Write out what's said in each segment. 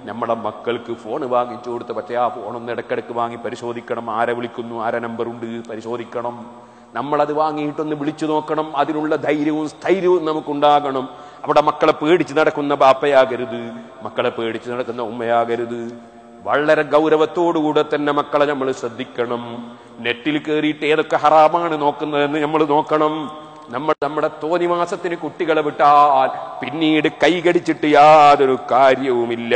നമ്മുടെ മക്കൾക്ക് ഫോൺ വാങ്ങിച്ചു കൊടുത്ത് പക്ഷേ ആ ഫോണൊന്ന് ഇടക്കിടക്ക് വാങ്ങി പരിശോധിക്കണം ആരെ വിളിക്കുന്നു ആരെ നമ്പർ ഉണ്ട് പരിശോധിക്കണം നമ്മളത് വാങ്ങിയിട്ടൊന്ന് വിളിച്ചു നോക്കണം അതിനുള്ള ധൈര്യവും സ്ഥൈര്യവും നമുക്കുണ്ടാകണം അവിടെ മക്കളെ പേടിച്ച് നടക്കുന്ന ബാപ്പയാകരുത് മക്കളെ പേടിച്ച് നടക്കുന്ന ഉമ്മയാകരുത് വളരെ ഗൗരവത്തോടുകൂടെ തന്നെ മക്കളെ നമ്മൾ ശ്രദ്ധിക്കണം നെറ്റിൽ കയറിയിട്ട് ഏതൊക്കെ ഹറാമാണ് നോക്കുന്നതെന്ന് നമ്മൾ നോക്കണം നമ്മൾ നമ്മുടെ തോന്നിമാസത്തിന് കുട്ടികളെ വിട്ടാൽ പിന്നീട് കൈകടിച്ചിട്ട് യാതൊരു കാര്യവുമില്ല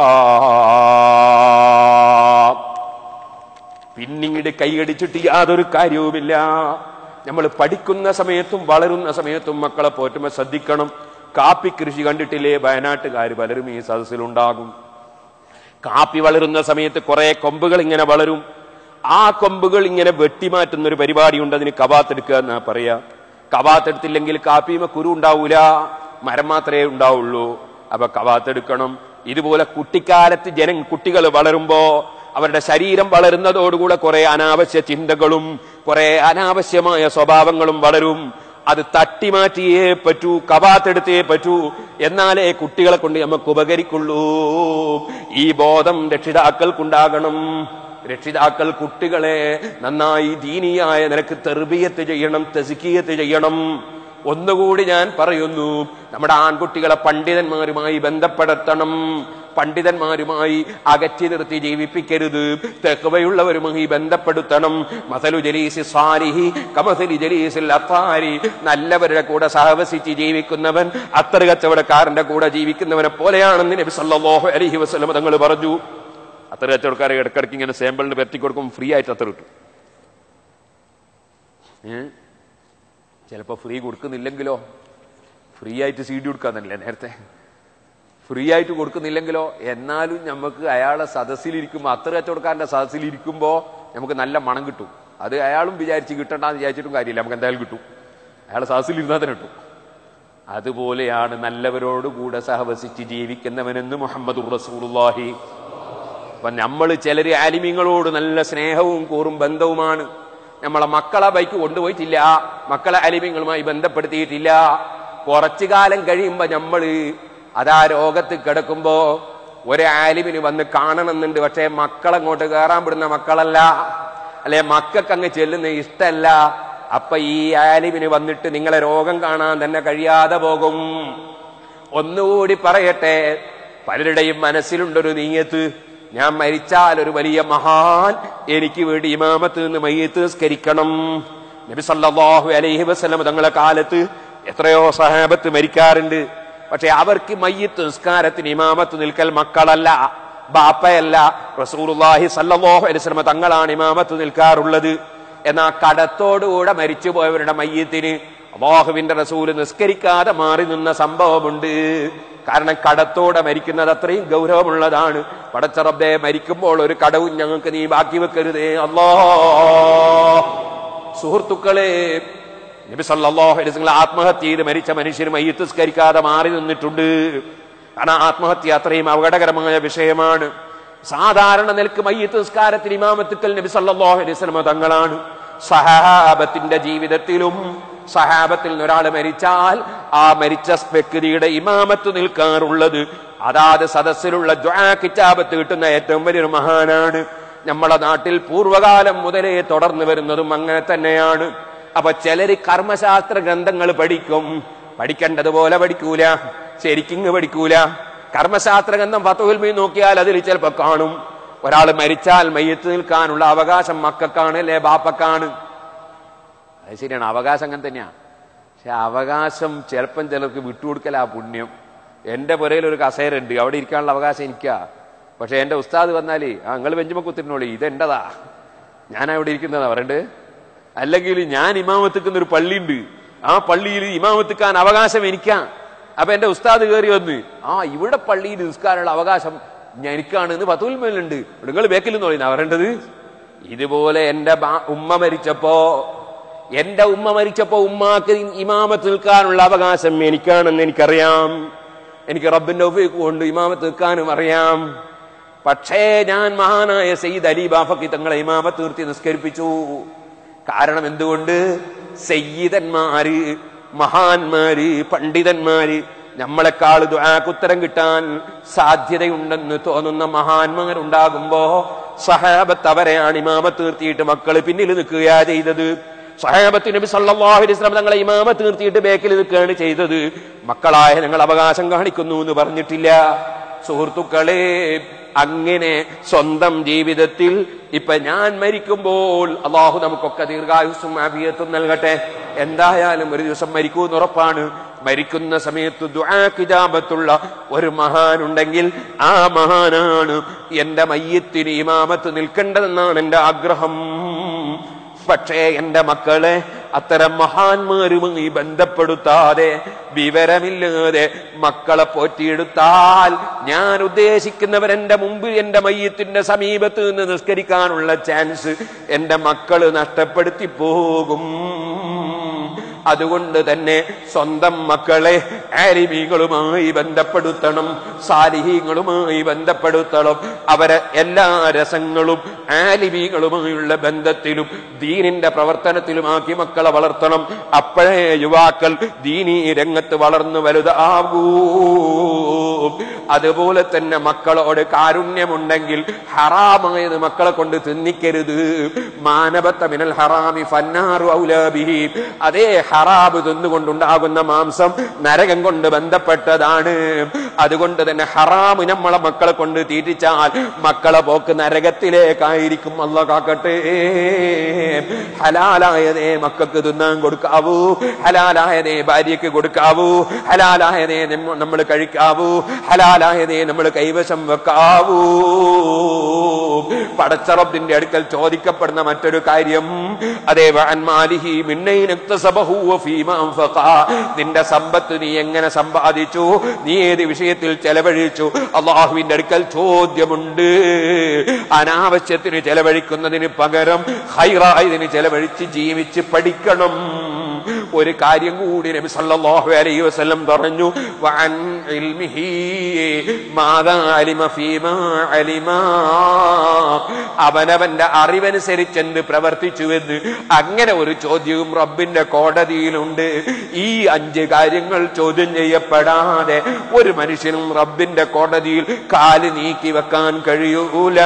പിന്നീട് കൈകടിച്ചിട്ട് യാതൊരു കാര്യവുമില്ല നമ്മൾ പഠിക്കുന്ന സമയത്തും വളരുന്ന സമയത്തും മക്കളെ പോറ്റുമ്പോൾ ശ്രദ്ധിക്കണം കാപ്പി കൃഷി കണ്ടിട്ടില്ലേ വയനാട്ടുകാർ പലരും ഈ സദസ്സിലുണ്ടാകും കാപ്പി വളരുന്ന സമയത്ത് കുറെ കൊമ്പുകൾ ഇങ്ങനെ വളരും ആ കൊമ്പുകൾ ഇങ്ങനെ വെട്ടിമാറ്റുന്ന ഒരു പരിപാടിയുണ്ട് അതിന് കവാത്തെടുക്കുക എന്നാ പറയാ കവാത്തെടുത്തില്ലെങ്കിൽ കാപ്പിയുമ കുരു ഉണ്ടാവൂല മരം മാത്രമേ ഉണ്ടാവുള്ളൂ അപ്പൊ കവാത്തെടുക്കണം ഇതുപോലെ കുട്ടിക്കാലത്ത് ജന കുട്ടികൾ വളരുമ്പോ അവരുടെ ശരീരം വളരുന്നതോടുകൂടെ കുറെ അനാവശ്യ ചിന്തകളും കുറെ അനാവശ്യമായ സ്വഭാവങ്ങളും വളരും അത് തട്ടിമാറ്റിയേ പറ്റൂ കവാത്തെടുത്തേ പറ്റൂ എന്നാലേ കുട്ടികളെ കൊണ്ട് നമുക്ക് ഉപകരിക്കുള്ളൂ ഈ ബോധം രക്ഷിതാക്കൾക്കുണ്ടാകണം രക്ഷിതാക്കൾ കുട്ടികളെ നന്നായി ദീനിയായ നിനക്ക് തെർബിയത്ത് ചെയ്യണം തെസിക്കിയത്ത് ചെയ്യണം ഒന്നുകൂടി ഞാൻ പറയുന്നു നമ്മുടെ ആൺകുട്ടികളെ പണ്ഡിതന്മാരുമായി ബന്ധപ്പെടുത്തണം പണ്ഡിതന്മാരുമായി അകറ്റി നിർത്തി ജീവിപ്പിക്കരുത് തെക്കുവയുള്ളവരുമായി ബന്ധപ്പെടുത്തണം മസലു ജലീസി സ്വാരിഹി കമസലി ജലീസിൽ അത്താരി നല്ലവരുടെ കൂടെ സഹവസിച്ച് ജീവിക്കുന്നവൻ അത്ര കച്ചവടക്കാരന്റെ കൂടെ ജീവിക്കുന്നവനെ പോലെയാണെന്ന് നബി സല്ലല്ലാഹു അലൈഹി വസല്ലം തങ്ങൾ പറഞ്ഞു അത്ര കച്ചവടക്കാരെ ഇടക്കിടക്ക് ഇങ്ങനെ സാമ്പിളിന് പറ്റി കൊടുക്കും ഫ്രീ ആയിട്ട് അത്ര കിട്ടും ഏ ചിലപ്പോ ഫ്രീ കൊടുക്കുന്നില്ലെങ്കിലോ ഫ്രീ ആയിട്ട് സി ഡി കൊടുക്കാന്നല്ലേ നേരത്തെ ഫ്രീ ആയിട്ട് കൊടുക്കുന്നില്ലെങ്കിലോ എന്നാലും നമുക്ക് അയാളെ സദസ്സിലിരിക്കുമ്പോൾ അത്ര കച്ചവടക്കാരന്റെ സദസ്സിലിരിക്കുമ്പോ നമുക്ക് നല്ല മണം കിട്ടും അത് അയാളും വിചാരിച്ച് കിട്ടണ്ടെന്ന് വിചാരിച്ചിട്ടും കാര്യമില്ല നമുക്ക് എന്തായാലും കിട്ടും അയാളെ സദസ്സിലിരുന്നാൽ തന്നെ കിട്ടും അതുപോലെയാണ് നല്ലവരോട് കൂടെ സഹവസിച്ച് ജീവിക്കുന്നവനെന്ന് മുഹമ്മദ് റസൂലുള്ളാഹി അപ്പൊ നമ്മൾ ചിലര് ആലിമ്യങ്ങളോട് നല്ല സ്നേഹവും കൂറും ബന്ധവുമാണ് നമ്മളെ മക്കളെ ബൈക്ക് കൊണ്ടുപോയിട്ടില്ല മക്കളെ ആലിമ്യങ്ങളുമായി ബന്ധപ്പെടുത്തിയിട്ടില്ല കുറച്ചു കാലം കഴിയുമ്പോ നമ്മള് അതാ രോഗത്ത് കിടക്കുമ്പോ ഒരു ആലിമിന് വന്ന് കാണണമെന്നുണ്ട് പക്ഷേ മക്കളങ്ങോട്ട് കയറാൻ വിടുന്ന മക്കളല്ല അല്ലെ മക്കൾക്ക് അങ്ങ് ചെല്ലുന്ന ഇഷ്ടല്ല അപ്പൊ ഈ ആലിമിന് വന്നിട്ട് നിങ്ങളെ രോഗം കാണാൻ തന്നെ കഴിയാതെ പോകും ഒന്നുകൂടി പറയട്ടെ പലരുടെയും മനസ്സിലുണ്ടൊരു നീയത്ത് ഞാൻ മരിച്ചാൽ ഒരു വലിയ മഹാൻ എനിക്ക് വേണ്ടി ഇമാമത്ത് നിന്ന് മയ്യത്ത് സ്കരിക്കണം നബി സല്ലല്ലാഹു അലൈഹി വസല്ലം തങ്ങളെ കാലത്ത് എത്രയോ സഹാബത്ത് മരിക്കാറുണ്ട് പക്ഷെ അവർക്ക് മയ്യത്ത് നിസ്കാരത്തിന് ഇമാമത്ത് നിൽക്കൽ മക്കളല്ല ബാപ്പയല്ല റസൂലുള്ളാഹി സല്ലല്ലാഹു അലൈഹി വസല്ലം തങ്ങളാണ് ഇമാമത്ത് നിൽക്കാറുള്ളത് എന്നാ കടത്തോടുകൂടെ മരിച്ചുപോയവരുടെ മയ്യത്തിന് അള്ളാഹുവിന്റെ റസൂല് നിസ്കരിക്കാതെ മാറി നിന്ന സംഭവമുണ്ട് കാരണം കടത്തോടെ മരിക്കുന്നത് അത്രയും ഗൗരവമുള്ളതാണ് പടച്ചറബെ മരിക്കുമ്പോൾ ഒരു കടവും ഞങ്ങൾക്ക് നീ ബാക്കി വെക്കരുതേ അല്ലോ സുഹൃത്തുക്കളെ നബി സല്ലല്ലാഹു അലൈഹി വസല്ലം ആത്മഹത്യ ചെയ്ത് മരിച്ച മനുഷ്യർ മയ്യത്ത് നിസ്കരിക്കാതെ മാറി നിന്നിട്ടുണ്ട് കാരണം ആത്മഹത്യ അത്രയും അപകടകരമായ വിഷയമാണ് സാധാരണ നിലക്ക് മയ്യത്ത് നിസ്കാരത്തിൽ ഇമാമത്തുക്കൽ നബി സല്ലല്ലാഹു അലൈഹി വസല്ലം തങ്ങളാണ് സഹാബത്തിന്റെ ജീവിതത്തിലും സഹാബത്തിൽ നിന്ന് ഒരാൾ മരിച്ചാൽ ആ മരിച്ച വ്യക്തിയുടെ ഇമാമത്ത് നിൽക്കാറുള്ളത് അതാത് സദസ്സിലുള്ള ദ്വാ കിതാബത്ത് കിട്ടുന്ന ഏറ്റവും വലിയൊരു മഹാനാണ് നമ്മുടെ നാട്ടിൽ പൂർവകാലം മുതലേ തുടർന്നു വരുന്നതും അങ്ങനെ തന്നെയാണ് അപ്പൊ ചിലര് കർമ്മശാസ്ത്ര ഗ്രന്ഥങ്ങൾ പഠിക്കും പഠിക്കേണ്ടതുപോലെ പഠിക്കൂല ശരിക്കിങ് പഠിക്കൂല കർമ്മശാസ്ത്ര ഗ്രന്ഥം പത്തുൽമീ നോക്കിയാൽ അതിൽ ചിലപ്പോ കാണും ഒരാൾ മരിച്ചാൽ മയ്യത്ത് നിൽക്കാനുള്ള അവകാശം മക്കൾക്കാണ് അല്ലെ ബാപ്പക്കാണ് അത് ശരിയാണ് അവകാശം അങ്ങനെ തന്നെയാണ് പക്ഷെ അവകാശം ചിലപ്പം ചിലർക്ക് വിട്ടുകൊടുക്കലാ പുണ്യം എന്റെ പുരയിൽ ഒരു കസേര ഉണ്ട് അവിടെ ഇരിക്കാനുള്ള അവകാശം എനിക്കാ പക്ഷെ എന്റെ ഉസ്താദ് വന്നാല് ആ നിങ്ങൾ ബെഞ്ചുമ കുത്തിരുന്നോളി ഇതെന്റതാ ഞാൻ അവിടെ ഇരിക്കുന്നതാ പറയണ്ട് അല്ലെങ്കിൽ ഞാൻ ഇമാമത്തിക്കുന്ന ഒരു പള്ളിയുണ്ട് ആ പള്ളിയിൽ ഇമാമത്തിക്കാൻ അവകാശം എനിക്കാ അപ്പൊ എന്റെ ഉസ്താദ് കയറി വന്ന് ആ ഇവിടെ പള്ളിയിൽ നിസ്കാരമുള്ള അവകാശം ഞാൻ എനിക്കാണ് എന്ന് പത്തുൽമേലുണ്ട് നിങ്ങൾ ബേക്കിൽ നിന്ന് പറയുന്ന പറയേണ്ടത് ഇതുപോലെ എന്റെ ബാ- ഉമ്മ മരിച്ചപ്പോ എന്റെ ഉമ്മ മരിച്ചപ്പോ ഉമ്മാക്ക് ഇമാമത്ത് നിൽക്കാനുള്ള അവകാശം എനിക്കാണെന്ന് എനിക്കറിയാം എനിക്ക് റബ്ബിന്റെ ഉപയോഗം കൊണ്ട് ഇമാമത്ത് നിൽക്കാനും അറിയാം പക്ഷേ ഞാൻ മഹാനായ സയ്യിദ് അലി ബാഫക്കി തങ്ങളെ ഇമാമത്ത് നിർത്തി നിസ്കരിപ്പിച്ചു കാരണം എന്തുകൊണ്ട് സയ്യിദന്മാര് മഹാന്മാര് പണ്ഡിതന്മാര് നമ്മളെക്കാൾ ദുആക്കുത്തരം കിട്ടാൻ സാധ്യതയുണ്ടെന്ന് തോന്നുന്ന മഹാന്മാരുണ്ടാകുമ്പോ സഹാബത്ത് അവരെയാണ് ഇമാമത്ത് നിർത്തിയിട്ട് മക്കള് പിന്നിൽ നിൽക്കുകയാ ചെയ്തത് സഹാബത്ത് നബി സല്ലല്ലാഹു അലൈഹി വസല്ലം തങ്ങളെ ഇമാമത്ത് നിർത്തിയിട്ട് ബേക്കിൽ നിൽക്കുകയാണ് ചെയ്തത് മക്കളായ ഞങ്ങൾ അവകാശം കാണിക്കുന്നു എന്ന് പറഞ്ഞിട്ടില്ല സുഹൃത്തുക്കളെ അങ്ങനെ സ്വന്തം ജീവിതത്തിൽ ഇപ്പൊ ഞാൻ മരിക്കുമ്പോൾ അള്ളാഹു നമുക്കൊക്കെ ദീർഘായുസ്സും ആഫിയത്തും നൽകട്ടെ എന്തായാലും ഒരു ദിവസം മരിക്കൂന്ന് ഉറപ്പാണ് മരിക്കുന്ന സമയത്ത് ദുആക്കിജാബത്തുള്ള ഒരു മഹാനുണ്ടെങ്കിൽ ആ മഹാനാണ് എന്റെ മയ്യത്തിന് ഇമാമത്ത് നിൽക്കേണ്ടതെന്നാണ് എന്റെ ആഗ്രഹം പക്ഷേ എന്റെ മക്കളെ അത്തരം മഹാന്മാരുമായി ബന്ധപ്പെടുത്താതെ വിവരമില്ലാതെ മക്കളെ പോറ്റിയെടുത്താൽ ഞാൻ ഉദ്ദേശിക്കുന്നവർ എന്റെ മുമ്പിൽ എന്റെ മയ്യത്തിന്റെ സമീപത്ത് നിന്ന് നിസ്കരിക്കാനുള്ള ചാൻസ് എന്റെ മക്കള് നഷ്ടപ്പെടുത്തി പോകും അതുകൊണ്ട് തന്നെ സ്വന്തം മക്കളെ ആലിമീങ്ങളുമായി ബന്ധപ്പെടുത്തണം സാലിഹീങ്ങളുമായി ബന്ധപ്പെടുത്തണം അവരെ എല്ലാ രസങ്ങളും ആലിമീങ്ങളുമായുള്ള ബന്ധത്തിലും ദീനിന്റെ പ്രവർത്തനത്തിലുമാക്കി മക്കളെ വളർത്തണം അപ്പോഴേ യുവാക്കൾ ദീനീ രംഗത്ത് വളർന്നു വലുതാകൂ അതുപോലെ തന്നെ മക്കളോട് കാരുണ്യമുണ്ടെങ്കിൽ ഹറാമായത് മക്കളെ കൊണ്ട് തിന്നിക്കരുത് മാനവത്ത മിനൽ ഹറാമി ഫന്നാറു ഔലാബിഹി അതേ ഹറാബ് തിന്നുകൊണ്ടുണ്ടാകുന്ന മാംസം നരകം കൊണ്ട് ബന്ധപ്പെട്ടതാണ് അതുകൊണ്ട് തന്നെ ഹറാമ് നമ്മളെ മക്കളെ കൊണ്ട് തീറ്റിച്ചാൽ മക്കളെ പോക്ക് നരകത്തിലേക്കായിരിക്കും അല്ല കാക്കട്ടെ ഹലാലായതേ മക്കൾക്ക് തിന്നാൻ കൊടുക്കാവൂ ഹലാലായതേ ഭാര്യയ്ക്ക് കൊടുക്കാവൂ ഹലാലായതേ നമ്മൾ കഴിക്കാവൂ ഹലാലായതേ നമ്മൾ കൈവശം വെക്കാവൂ പടച്ചറബിന്റെ അടുക്കൽ ചോദിക്കപ്പെടുന്ന മറ്റൊരു കാര്യം അതേ വഅൻമാലിഹി മിന്നൈനക്തസബഹു വഫീമ അൻഫഖ നിന്റെ സമ്പത്ത് നീ എങ്ങനെ സമ്പാദിച്ചു നീ ഏത് വിഷയത്തിൽ ചെലവഴിച്ചു അള്ളാഹുവിന്റെ അടുക്കൽ ചോദ്യമുണ്ട് അനാവശ്യത്തിന് ചെലവഴിക്കുന്നതിന് പകരം ഹൈറായതിന് ചെലവഴിച്ച് ജീവിച്ച് പഠിക്കണം ഒരു കാര്യം കൂടി നബി സല്ലല്ലാഹു അലൈഹി വസല്ലം പറഞ്ഞു വഅൻ ഇൽമിഹി മാദാ അലിമ ഫീമാ അലിമാ അവനവന്റെ അറിവനുസരിച്ച് എന്ത് പ്രവർത്തിച്ചുവെന്ന് അങ്ങനെ ഒരു ചോദ്യവും റബ്ബിന്റെ കോടതിയിലുണ്ട് ഈ അഞ്ച് കാര്യങ്ങൾ ചോദ്യം ചെയ്യപ്പെടാതെ ഒരു മനുഷ്യനും റബ്ബിന്റെ കോടതിയിൽ കാല് നീക്കി വെക്കാൻ കഴിയൂല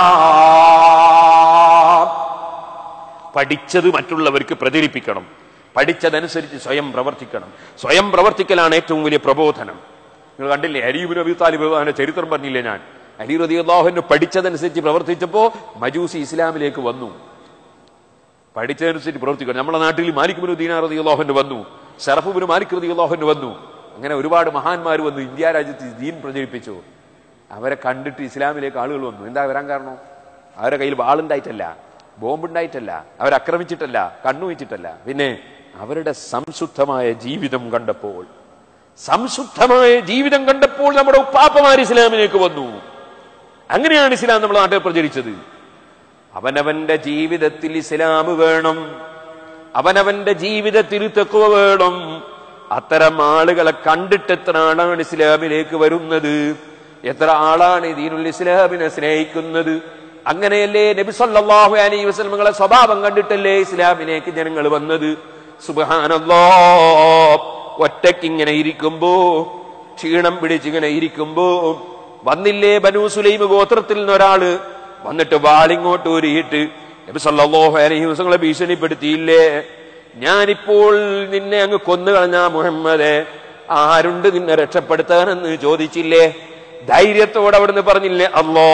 പഠിച്ചത് മറ്റുള്ളവർക്ക് പ്രചരിപ്പിക്കണം പഠിച്ചതനുസരിച്ച് സ്വയം പ്രവർത്തിക്കണം സ്വയം പ്രവർത്തിക്കലാണ് ഏറ്റവും വലിയ പ്രബോധനം നിങ്ങൾ കണ്ടില്ലേ അരീബ് നബി താലിബ് അവന്റെ ചരിത്രം പറഞ്ഞില്ലേ ഞാൻ അലി റതി അള്ളാഹുവിന് പഠിച്ചതനുസരിച്ച് പ്രവർത്തിച്ചപ്പോ മജൂസി ഇസ്ലാമിലേക്ക് വന്നു പഠിച്ചതനുസരിച്ച് പ്രവർത്തിക്കണം നമ്മുടെ നാട്ടിൽ മാലിക് ബിനു ദീനാർ റതി അള്ളാഹുവിന് വന്നു ഷറഫുബിന് മാലിക് റതി അള്ളാഹുവിന് വന്നു അങ്ങനെ ഒരുപാട് മഹാന്മാർ വന്നു ഇന്ത്യ രാജ്യത്ത് ദീൻ പ്രചരിപ്പിച്ചു അവരെ കണ്ടിട്ട് ഇസ്ലാമിലേക്ക് ആളുകൾ വന്നു എന്താ വരാൻ കാരണം അവരുടെ കയ്യിൽ വാളുണ്ടായിട്ടല്ല ബോംബുണ്ടായിട്ടല്ല അവരാക്രമിച്ചിട്ടല്ല കണ്ണുവച്ചിട്ടല്ല പിന്നെ അവരുടെ സംശുദ്ധമായ ജീവിതം കണ്ടപ്പോൾ സംശുദ്ധമായ ജീവിതം കണ്ടപ്പോൾ നമ്മുടെ ഉപ്പാപ്പമാർ ഇസ്ലാമിലേക്ക് വന്നു അങ്ങനെയാണ് ഇസ്ലാം നമ്മുടെ നാട്ടിൽ പ്രചരിച്ചത് അവനവന്റെ ജീവിതത്തിൽ ഇസ്ലാം വേണം അവനവന്റെ ജീവിതത്തിൽ തെക്കുവ വേണം അത്തരം ആളുകളെ കണ്ടിട്ട് എത്ര ആളാണ് ഇസ്ലാമിലേക്ക് വരുന്നത് എത്ര ആളാണ് ദീനുൽ ഇസ്ലാമിനെ സ്നേഹിക്കുന്നത് അങ്ങനെയല്ലേ നബി സല്ലല്ലാഹു അലൈഹി വസല്ലമകളെ സ്വഭാവം കണ്ടിട്ടല്ലേ ഇസ്ലാമിലേക്ക് ജനങ്ങൾ വന്നത് സുബ്ഹാനല്ലാ ഒറ്റയ്ക്ക് ഇങ്ങനെ ഇരിക്കുമ്പോ ക്ഷീണം പിടിച്ചിങ്ങനെ ഇരിക്കുമ്പോ വന്നില്ലേ ബനൂ സുലൈം ഗോത്രത്തിൽ നിന്ന് ഒരാള് വന്നിട്ട് വാളിങ്ങോട്ട് ഊരിയിട്ട് നബി സല്ലല്ലാഹു അലൈഹി വസല്ലമകളെ ഭീഷണിപ്പെടുത്തിയില്ലേ ഞാനിപ്പോൾ നിന്നെ അങ്ങ് കൊന്നുകളഞ്ഞ മുഹമ്മദെ ആരുണ്ട് നിന്നെ രക്ഷപ്പെടുത്താനെന്ന് ചോദിച്ചില്ലേ ധൈര്യത്തോടെ അവിടുന്ന് പറഞ്ഞില്ലേ അല്ലോ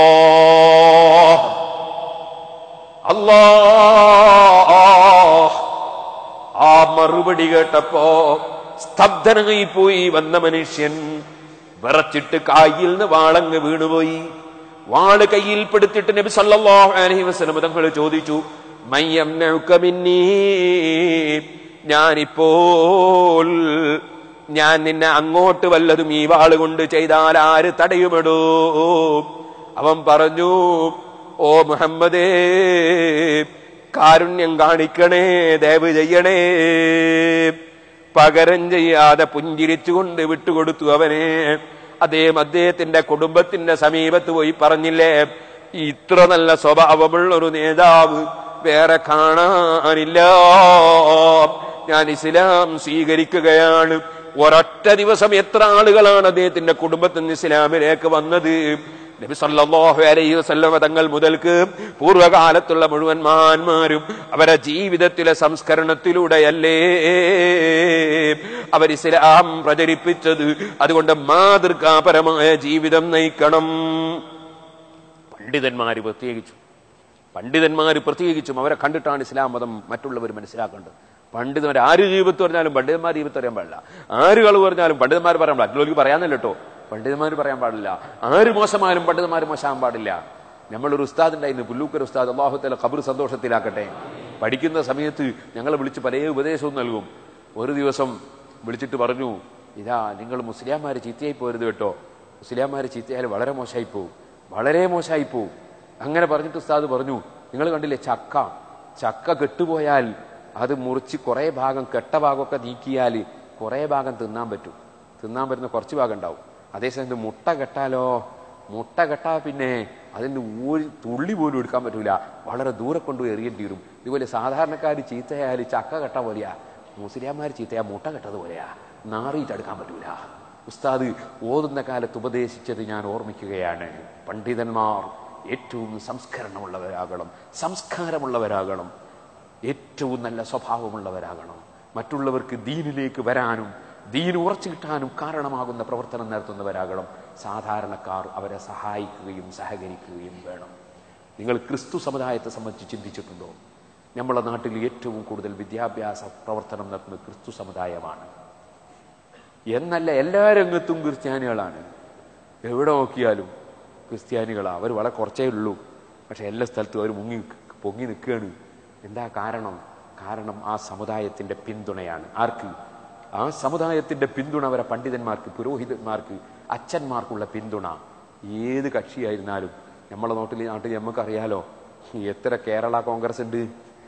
അല്ലോ ആ മറുപടി കേട്ടപ്പോ സ്തബ്ധനായി പോയി വന്ന മനുഷ്യൻ വിറച്ചിട്ട് കായിൽ നിന്ന് വാളങ്ങ് വീണുപോയി വാള് കയ്യിൽ പെടുത്തിട്ട് നബി സല്ലല്ലാഹു അലൈഹി വസല്ലം തങ്ങൾ ചോദിച്ചു മയ്യംനഉക മിന്നീ ഞാനിപ്പോൾ ഞാൻ നിന്നെ അങ്ങോട്ട് വല്ലതും ഈ വാള് കൊണ്ട് ചെയ്താൽ ആര് തടയുമെടോ അവൻ പറഞ്ഞു ഓ മുഹമ്മദേ കാരുണ്യം കാണിക്കണേ ദയവ് ചെയ്യണേ പകരം ചെയ്യാതെ പുഞ്ചിരിച്ചുകൊണ്ട് വിട്ടുകൊടുത്തു അവനെ അദ്ദേഹം അദ്ദേഹത്തിന്റെ കുടുംബത്തിന്റെ സമീപത്ത് പോയി പറഞ്ഞില്ലേ ഇത്ര നല്ല സ്വഭാവമുള്ള ഒരു നേതാവ് വേറെ കാണാനില്ല ഞാൻ ഇസ്ലാം സ്വീകരിക്കുകയാണ് ഒരൊറ്റ ദിവസം എത്ര ആളുകളാണ് അദ്ദേഹത്തിന്റെ കുടുംബത്തിൽ നിന്ന് ഇസ്ലാമിലേക്ക് വന്നത് നബി സല്ലല്ലാഹു അലൈഹി വസല്ലമ തങ്ങൾ മുതൽക്ക് പൂർവ്വകാലത്തുള്ള മുഴുവൻ മഹാന്മാരും അവരെ ജീവിതത്തിലെ സംസ്കരണത്തിലൂടെയല്ലേ അവർ ഇസ്ലാം പ്രചരിപ്പിച്ചത് അതുകൊണ്ട് മാതൃകാപരമായ ജീവിതം നയിക്കണം പണ്ഡിതന്മാര് പ്രത്യേകിച്ചും പണ്ഡിതന്മാര് പ്രത്യേകിച്ചും അവരെ കണ്ടിട്ടാണ് ഇസ്ലാം മതം മറ്റുള്ളവർ മനസ്സിലാക്കേണ്ടത് പണ്ഡിതന്മാർ ആര് ജീവിതത്ത് പറഞ്ഞാലും പണ്ഡിതന്മാർ ജീവിതത്ത് അറിയാൻ പാടില്ല ആര് കളവ് പറഞ്ഞാലും പണ്ഡിതന്മാർ പറയാൻ പാടില്ല മറ്റുള്ളവർക്ക് പറയാന്നല്ല കേട്ടോ പണ്ഡിതന്മാർ പറയാൻ പാടില്ല ആര് മോശമായാലും പണ്ഡിതന്മാർ മോശമാകാൻ പാടില്ല നമ്മളൊരു ഉസ്താദ് ഉണ്ടായിരുന്നു പുല്ലൂക്കർ ഉസ്താദ് അള്ളാഹുത്തല ഖബർ സന്തോഷത്തിലാക്കട്ടെ പഠിക്കുന്ന സമയത്ത് ഞങ്ങളെ വിളിച്ച് പല ഉപദേശവും നൽകും ഒരു ദിവസം വിളിച്ചിട്ട് പറഞ്ഞു ഇതാ നിങ്ങൾ മുസ്ലിംമാര് ചീത്തയായി പോരുത് കേട്ടോ മുസ്ലിംമാര് ചീത്തയാൽ വളരെ മോശമായി പോവും വളരെ മോശമായി പോവും അങ്ങനെ പറഞ്ഞിട്ട് ഉസ്താദ് പറഞ്ഞു നിങ്ങൾ കണ്ടില്ലേ ചക്ക ചക്ക കെട്ടുപോയാൽ അത് മുറിച്ച് കുറെ ഭാഗം കെട്ട ഭാഗമൊക്കെ നീക്കിയാൽ കുറെ ഭാഗം തിന്നാൻ പറ്റും തിന്നാൻ പറ്റുന്ന കുറച്ച് ഭാഗം ഉണ്ടാവും അതേസമയത്ത് മുട്ട കെട്ടാലോ മുട്ട കെട്ടാ പിന്നെ അതിന് ഒരു തുള്ളി പോലും എടുക്കാൻ പറ്റൂല വളരെ ദൂരെ കൊണ്ടുപോയി എറിയേണ്ടി വരും ഇതുപോലെ സാധാരണക്കാർ ചീത്തയായാൽ ചക്ക കെട്ട പോലെയാ മുസ്ലിംമാർ ചീത്തയാ മുട്ട കെട്ടത് പോലെയാ നാറിയിട്ട് എടുക്കാൻ പറ്റൂല ഉസ്താദ് ഓതുന്ന കാലത്ത് ഉപദേശിച്ചത് ഞാൻ ഓർമ്മിക്കുകയാണ് പണ്ഡിതന്മാർ ഏറ്റവും സംസ്കരണമുള്ളവരാകണം സംസ്കാരമുള്ളവരാകണം ഏറ്റവും നല്ല സ്വഭാവമുള്ളവരാകണം മറ്റുള്ളവർക്ക് ദീനിലേക്ക് വരാനും ദീൻ ഉറച്ചു കിട്ടാനും കാരണമാകുന്ന പ്രവർത്തനം നടത്തുന്നവരാകണം സാധാരണക്കാർ അവരെ സഹായിക്കുകയും സഹകരിക്കുകയും വേണം നിങ്ങൾ ക്രിസ്തു സമുദായത്തെ സംബന്ധിച്ച് ചിന്തിച്ചിട്ടുണ്ടോ നമ്മുടെ നാട്ടിൽ ഏറ്റവും കൂടുതൽ വിദ്യാഭ്യാസ പ്രവർത്തനം നടത്തുന്നത് ക്രിസ്തു സമുദായമാണ് എന്നല്ല എല്ലാ രംഗത്തും ക്രിസ്ത്യാനികളാണ് എവിടെ നോക്കിയാലും ക്രിസ്ത്യാനികളാണ് അവർ വളരെ കുറച്ചേ ഉള്ളൂ പക്ഷെ എല്ലാ സ്ഥലത്തും അവർ മുങ്ങി പൊങ്ങി നിൽക്കുകയാണ് എന്താ കാരണം കാരണം ആ സമുദായത്തിന്റെ പിന്തുണയാണ് ആർക്ക് ആ സമുദായത്തിന്റെ പിന്തുണ അവരെ പണ്ഡിതന്മാർക്ക് പുരോഹിതന്മാർക്ക് അച്ഛന്മാർക്കുള്ള പിന്തുണ ഏത് കക്ഷിയായിരുന്നാലും നമ്മളെ നാട്ടിൽ നാട്ടിൽ നമുക്കറിയാലോ എത്ര കേരള കോൺഗ്രസ് ഉണ്ട്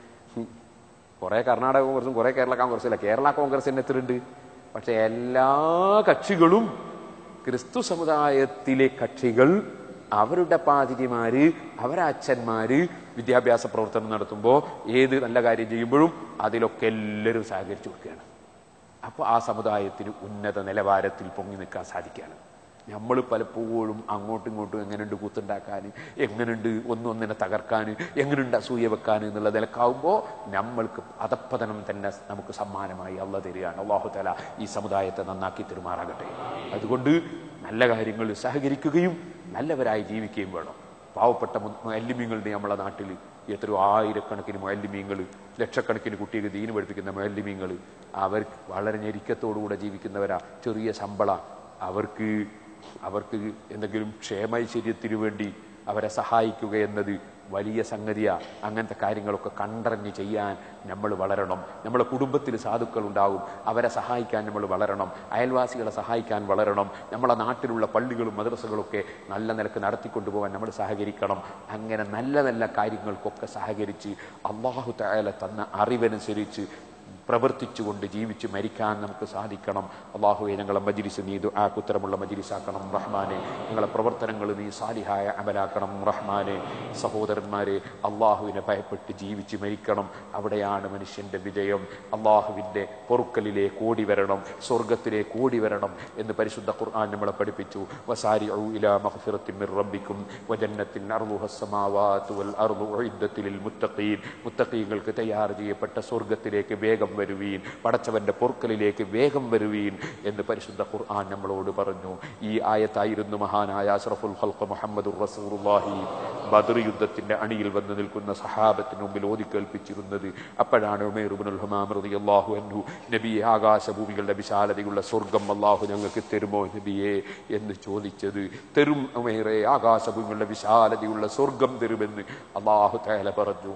കുറെ കർണാടക കോൺഗ്രസും കുറെ കേരള കോൺഗ്രസും ഇല്ല കേരള കോൺഗ്രസിന് എത്ര ഉണ്ട് പക്ഷെ എല്ലാ കക്ഷികളും ക്രിസ്തു സമുദായത്തിലെ കക്ഷികൾ അവരുടെ പാതിരിമാര് അവരെ അച്ഛന്മാര് വിദ്യാഭ്യാസ പ്രവർത്തനം നടത്തുമ്പോൾ ഏത് നല്ല കാര്യം ചെയ്യുമ്പോഴും അതിലൊക്കെ എല്ലാവരും സഹകരിച്ചു കൊടുക്കുകയാണ് അപ്പോൾ ആ സമുദായത്തിന് ഉന്നത നിലവാരത്തിൽ പൊങ്ങി നിൽക്കാൻ സാധിക്കുകയാണ് നമ്മൾ പലപ്പോഴും അങ്ങോട്ടും ഇങ്ങോട്ടും എങ്ങനെയുണ്ട് കൂത്തുണ്ടാക്കാൻ എങ്ങനെയുണ്ട് ഒന്നൊന്നിനെ തകർക്കാൻ എങ്ങനെയുണ്ട് അസൂയ വെക്കാൻ എന്നുള്ള നിലക്കാവുമ്പോൾ നമ്മൾക്ക് അധപ്പതനം തന്നെ നമുക്ക് സമ്മാനമായി അള്ള തരികയാണ് അള്ളാഹു തല ഈ സമുദായത്തെ നന്നാക്കി തെരുമാറാകട്ടെ അതുകൊണ്ട് നല്ല കാര്യങ്ങളിൽ സഹകരിക്കുകയും നല്ലവരായി ജീവിക്കുകയും വേണം പാവപ്പെട്ട മല്ലിമീങ്ങളുടെ നമ്മളെ നാട്ടിൽ എത്രയോ ആയിരക്കണക്കിന് മല്ലിമീങ്ങൾ ലക്ഷക്കണക്കിന് കുട്ടികൾ ദീന് പഠിപ്പിക്കുന്ന മല്ലിമീങ്ങൾ അവർ വളരെ ഞെരുക്കത്തോടുകൂടെ ജീവിക്കുന്നവരാ ചെറിയ ശമ്പള അവർക്ക് അവർക്ക് എന്തെങ്കിലും ക്ഷേമൈശ്വര്യത്തിനു വേണ്ടി അവരെ സഹായിക്കുക എന്നത് വലിയ സംഗതിയാ അങ്ങനത്തെ കാര്യങ്ങളൊക്കെ കണ്ടറിഞ്ഞ് ചെയ്യാൻ നമ്മൾ വളരണം നമ്മളെ കുടുംബത്തിൽ സാധുക്കൾ ഉണ്ടാവും അവരെ സഹായിക്കാൻ നമ്മൾ വളരണം അയൽവാസികളെ സഹായിക്കാൻ വളരണം നമ്മളെ നാട്ടിലുള്ള പള്ളികളും മദ്രസകളൊക്കെ നല്ല നിലക്ക് നടത്തിക്കൊണ്ടുപോകാൻ നമ്മൾ സഹകരിക്കണം അങ്ങനെ നല്ല നല്ല കാര്യങ്ങൾക്കൊക്കെ സഹകരിച്ച് അള്ളാഹു തയാല തന്ന അറിവനുസരിച്ച് പ്രവർത്തിച്ചുകൊണ്ട് ജീവിച്ച് മരിക്കാൻ നമുക്ക് സാധിക്കണം അള്ളാഹുവെ ഞങ്ങളെ മജിലിസ് നീ ആക്കുത്തരമുള്ള മജിലിസാക്കണം റഹ്മാനെ ഞങ്ങളെ പ്രവർത്തനങ്ങൾ നീ സാലിഹായ അമലാക്കണം റഹ്മാനെ സഹോദരന്മാരെ അള്ളാഹുവിനെ ഭയപ്പെട്ട് ജീവിച്ച് മരിക്കണം അവിടെയാണ് മനുഷ്യന്റെ വിജയം അള്ളാഹുവിന്റെ പൊറുക്കലിലേക്ക് ഓടി വരണം സ്വർഗത്തിലേക്ക് ഓടി വരണം എന്ന് പരിശുദ്ധ ഖുർആൻ നമ്മളെ പഠിപ്പിച്ചു വസാരി ഇലാ മഗ്ഫിറത്തിൻ മിർ റബ്ബിക്കും വജന്നത്തിൻ അർളുഹ السماوات والأرض أعدت للمتقين മുത്തഖീങ്ങൾക്ക് തയ്യാർ ചെയ്യപ്പെട്ട സ്വർഗത്തിലേക്ക് വേഗം വരുവീൻ പടച്ചവന്റെ പൊറുക്കലിലേക്ക് വേഗം വരുവീൻ എന്ന് പരിശുദ്ധ ഖുർആൻ നമ്മളോട് പറഞ്ഞു ഈ ആയത്തായിരുന്നു മഹാനായ അഷ്റഫുൽ ഖൽഖ് മുഹമ്മദുർ റസൂലുള്ളാഹി ബദർ യുദ്ധത്തിന്റെ അണിയിൽ വന്ന് നിൽക്കുന്ന സഹാബത്തിന് മുമ്പിൽ ഓതിക്കേൽപ്പിച്ചിരുന്നത് അപ്പോഴാണ് ഉമേർ ഇബ്നുൽ ഹുമാം റളിയല്ലാഹു അൻഹു നബിയെ ആകാശഭൂമികളുടെ വിശാലതയുള്ള സ്വർഗം അല്ലാഹു ഞങ്ങൾക്ക് തരുമോ നബിയെ എന്ന് ചോദിച്ചത് തരും ഉമേറെ ആകാശഭൂമികളുടെ വിശാലതയുള്ള സ്വർഗം തരുമെന്ന് അള്ളാഹു തേല പറഞ്ഞു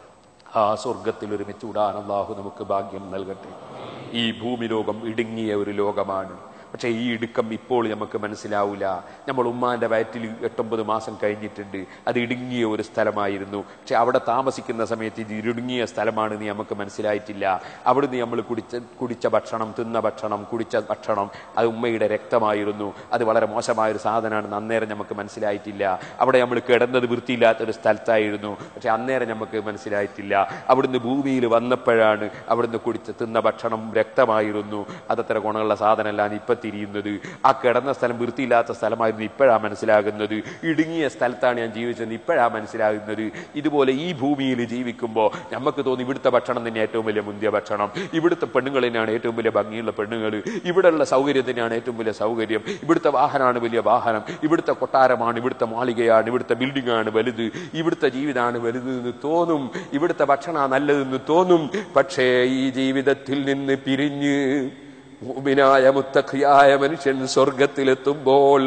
ആ സ്വർഗത്തിൽ ഒരുമിച്ച് ഉടാൻ അള്ളാഹു നമുക്ക് ഭാഗ്യം നൽകട്ടെ ഈ ഭൂമി ലോകം ഇടുങ്ങിയ ഒരു ലോകമാണ് പക്ഷേ ഈ ഇടുക്കം ഇപ്പോൾ നമുക്ക് മനസ്സിലാവില്ല നമ്മൾ ഉമ്മാന്റെ വയറ്റിൽ എട്ടൊമ്പത് മാസം കഴിഞ്ഞിട്ടുണ്ട് അത് ഇടുങ്ങിയ ഒരു സ്ഥലമായിരുന്നു പക്ഷെ അവിടെ താമസിക്കുന്ന സമയത്ത് ഇത് ഇടുങ്ങിയ സ്ഥലമാണെന്ന് നമുക്ക് മനസ്സിലായിട്ടില്ല അവിടുന്ന് നമ്മൾ കുടിച്ച കുടിച്ച ഭക്ഷണം തിന്ന ഭക്ഷണം കുടിച്ച ഭക്ഷണം അത് ഉമ്മയുടെ രക്തമായിരുന്നു അത് വളരെ മോശമായ ഒരു സാധനമാണെന്ന് അന്നേരം നമുക്ക് മനസ്സിലായിട്ടില്ല അവിടെ നമ്മൾ കിടന്നത് വൃത്തിയില്ലാത്തൊരു സ്ഥലത്തായിരുന്നു പക്ഷെ അന്നേരം നമുക്ക് മനസ്സിലായിട്ടില്ല അവിടുന്ന് ഭൂമിയിൽ വന്നപ്പോഴാണ് അവിടുന്ന് കുടിച്ച തിന്ന ഭക്ഷണം രക്തമായിരുന്നു അതത്ര ഗുണമുള്ള സാധനമല്ലാണ് ഇപ്പൊ തിരിയുന്നത് ആ കിടന്ന സ്ഥലം വൃത്തിയില്ലാത്ത സ്ഥലമായിരുന്നു ഇപ്പോഴാണ് മനസ്സിലാകുന്നത് ഇടുങ്ങിയ സ്ഥലത്താണ് ഞാൻ ജീവിച്ചത് ഇപ്പോഴാണ് മനസ്സിലാകുന്നത് ഇതുപോലെ ഈ ഭൂമിയിൽ ജീവിക്കുമ്പോൾ നമുക്ക് തോന്നി ഇവിടുത്തെ ഭക്ഷണം തന്നെ ഏറ്റവും വലിയ മുന്തിയ ഭക്ഷണം ഇവിടുത്തെ പെണ്ണുങ്ങൾ തന്നെയാണ് ഏറ്റവും വലിയ ഭംഗിയുള്ള പെണ്ണുങ്ങൾ ഇവിടെയുള്ള സൗകര്യം തന്നെയാണ് ഏറ്റവും വലിയ സൗകര്യം ഇവിടുത്തെ വാഹനമാണ് വലിയ വാഹനം ഇവിടുത്തെ കൊട്ടാരമാണ് ഇവിടുത്തെ മാളികയാണ് ഇവിടുത്തെ ബിൽഡിംഗ് ആണ് വലുത് ഇവിടുത്തെ ജീവിതമാണ് വലുത് എന്ന് തോന്നും ഇവിടുത്തെ ഭക്ഷണമാണ് നല്ലതെന്ന് തോന്നും പക്ഷേ ഈ ജീവിതത്തിൽ നിന്ന് പിരിഞ്ഞ് മുഅ്മിനായ മുത്തഖിയായ മനുഷ്യൻ സ്വർഗത്തിലെത്തുമ്പോൾ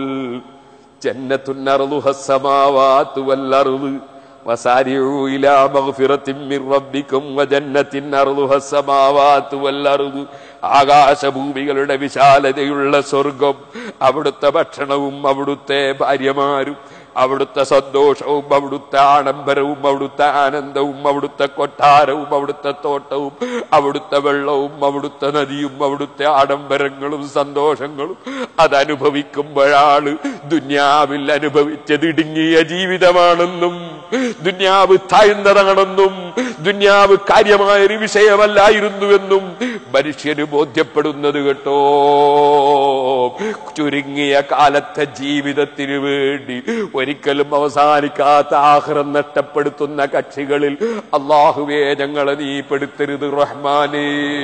ജന്നത്തുന്നറുഹസമാവാത്തു വല്ലറുത് وسارعوا إلى مغفرة من ربكم وجنة أرضها السماوات والأرض ആകാശഭൂമികളുടെ വിശാലതയുള്ള സ്വർഗം അവിടുത്തെ ഭക്ഷണവും അവിടുത്തെ ഭാര്യമാരും അവിടുത്തെ സന്തോഷവും അവിടുത്തെ ആഡംബരവും അവിടുത്തെ ആനന്ദവും അവിടുത്തെ കൊട്ടാരവും അവിടുത്തെ തോട്ടവും അവിടുത്തെ വെള്ളവും അവിടുത്തെ നദിയും അവിടുത്തെ ആഡംബരങ്ങളും സന്തോഷങ്ങളും അതനുഭവിക്കുമ്പോഴാണ് ദുന്യാവിൽ അനുഭവിച്ചത് ഇടുങ്ങിയ ജീവിതമാണെന്നും ദുന്യാവ് താഴ്ന്നതാണെന്നും ദുന്യാവ് കാര്യമായൊരു വിഷയമല്ലായിരുന്നുവെന്നും മനുഷ്യന് ബോധ്യപ്പെടുന്നത് കേട്ടോ ചുരുങ്ങിയ കാലത്തെ ജീവിതത്തിന് വേണ്ടി ഒരിക്കലും അവസാനിക്കാത്ത ആഹ്റം നഷ്ടപ്പെടുത്തുന്ന കക്ഷികളിൽ അള്ളാഹുവേ ഞങ്ങളെ നീ പെടുത്തരുത് റഹ്മാനേ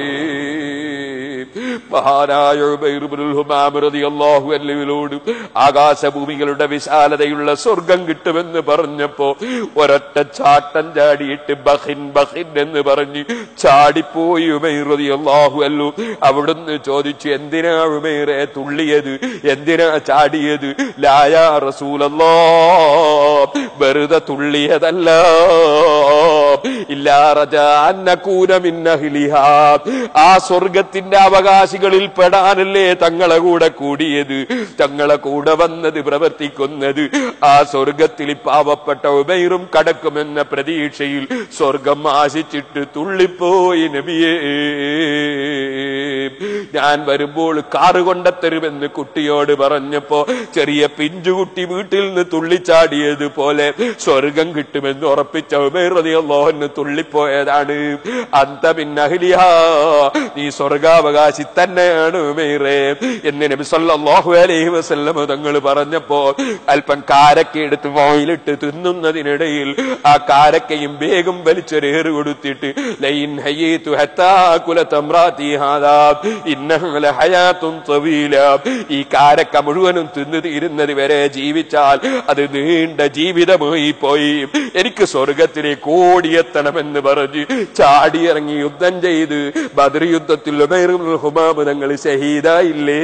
മഹാനായ ഉബൈറുബ്നുൽ ഹുമാം റളിയല്ലാഹു അൻഹുവിനോട് ആകാശഭൂമികളുടെ വിശാലതയുള്ള സ്വർഗം കിട്ടുമെന്ന് പറഞ്ഞപ്പോ ഒരൊറ്റ ചാട്ടം ചാടിയിട്ട് ബഹിൻ ബഹിൻ എന്ന് പറഞ്ഞ് ചാടിപ്പോയി ഉമൈർ റളിയല്ലാഹു അൻഹു അവിടുന്ന് ചോദിച്ചു എന്തിനാ ഉമൈറെ തുള്ളിയത് എന്തിനാ ചാടിയത് ലായാ റസൂലല്ലാ വെറുതെ തുള്ളിയതല്ല ഇല്ലാ റജാ അൻ നകൂന മിൻ അഹ്ലിഹാ ആ സ്വർഗത്തിന്റെ അവകാശികളിൽ പെടാനല്ലേ തങ്ങളെ കൂടെ കൂടിയത് തങ്ങളെ കൂടെ വന്നത് പ്രവർത്തിക്കുന്നത് ആ സ്വർഗത്തിൽ പാവപ്പെട്ട ഉബൈറും കടക്കുമെന്ന പ്രതീക്ഷയിൽ സ്വർഗം ആശിച്ചിട്ട് തുള്ളിപ്പോയി നബിയേ ഞാൻ വരുമ്പോൾ കാറ് കൊണ്ടെത്തരുമെന്ന് കുട്ടിയോട് പറഞ്ഞപ്പോ ചെറിയ പിഞ്ചുകുട്ടി വീട്ടിൽ നിന്ന് തുള്ളിച്ചാടിയതുപോലെ സ്വർഗം കിട്ടുമെന്ന് ഉറപ്പിച്ച ഉമേറിയല്ലോഹന് തുള്ളിപ്പോയതാണ് അന്ത പിന്നഹലിയ നീ സ്വർഗാവകാശി തന്നെയാണ് ഉമേറെ എന്ന് നബി സല്ലല്ലാഹു അലൈഹി വസല്ലം തങ്ങൾ പറഞ്ഞപ്പോ അല്പം കാരക്ക എടുത്ത് വായിലിട്ട് തിന്നുന്നതിനിടയിൽ ആ കാരക്കയും വേഗം വലിച്ചൊരേറ് കൊടുത്തിട്ട് ലൈൻ ഹയ്യീതു ഹത്താ കുല തമ്രാതി ഹാദാ ഇന്നഹു ലഹയാത്തുൻ തവീല ഈ കാരക്ക മുഴുവനും തിന്നു തീരുന്നത് വരെ ജീവിച്ചാൽ അത് നീണ്ട ജീവിതമായി പോയി എനിക്ക് സ്വർഗത്തിലേക്ക് ഓടിയെത്തണമെന്ന് പറഞ്ഞ് ചാടിയിറങ്ങി യുദ്ധം ചെയ്ത് ബദർ യുദ്ധത്തിൽ ഹുമാമ് തങ്ങൾ ഷഹീദായില്ലേ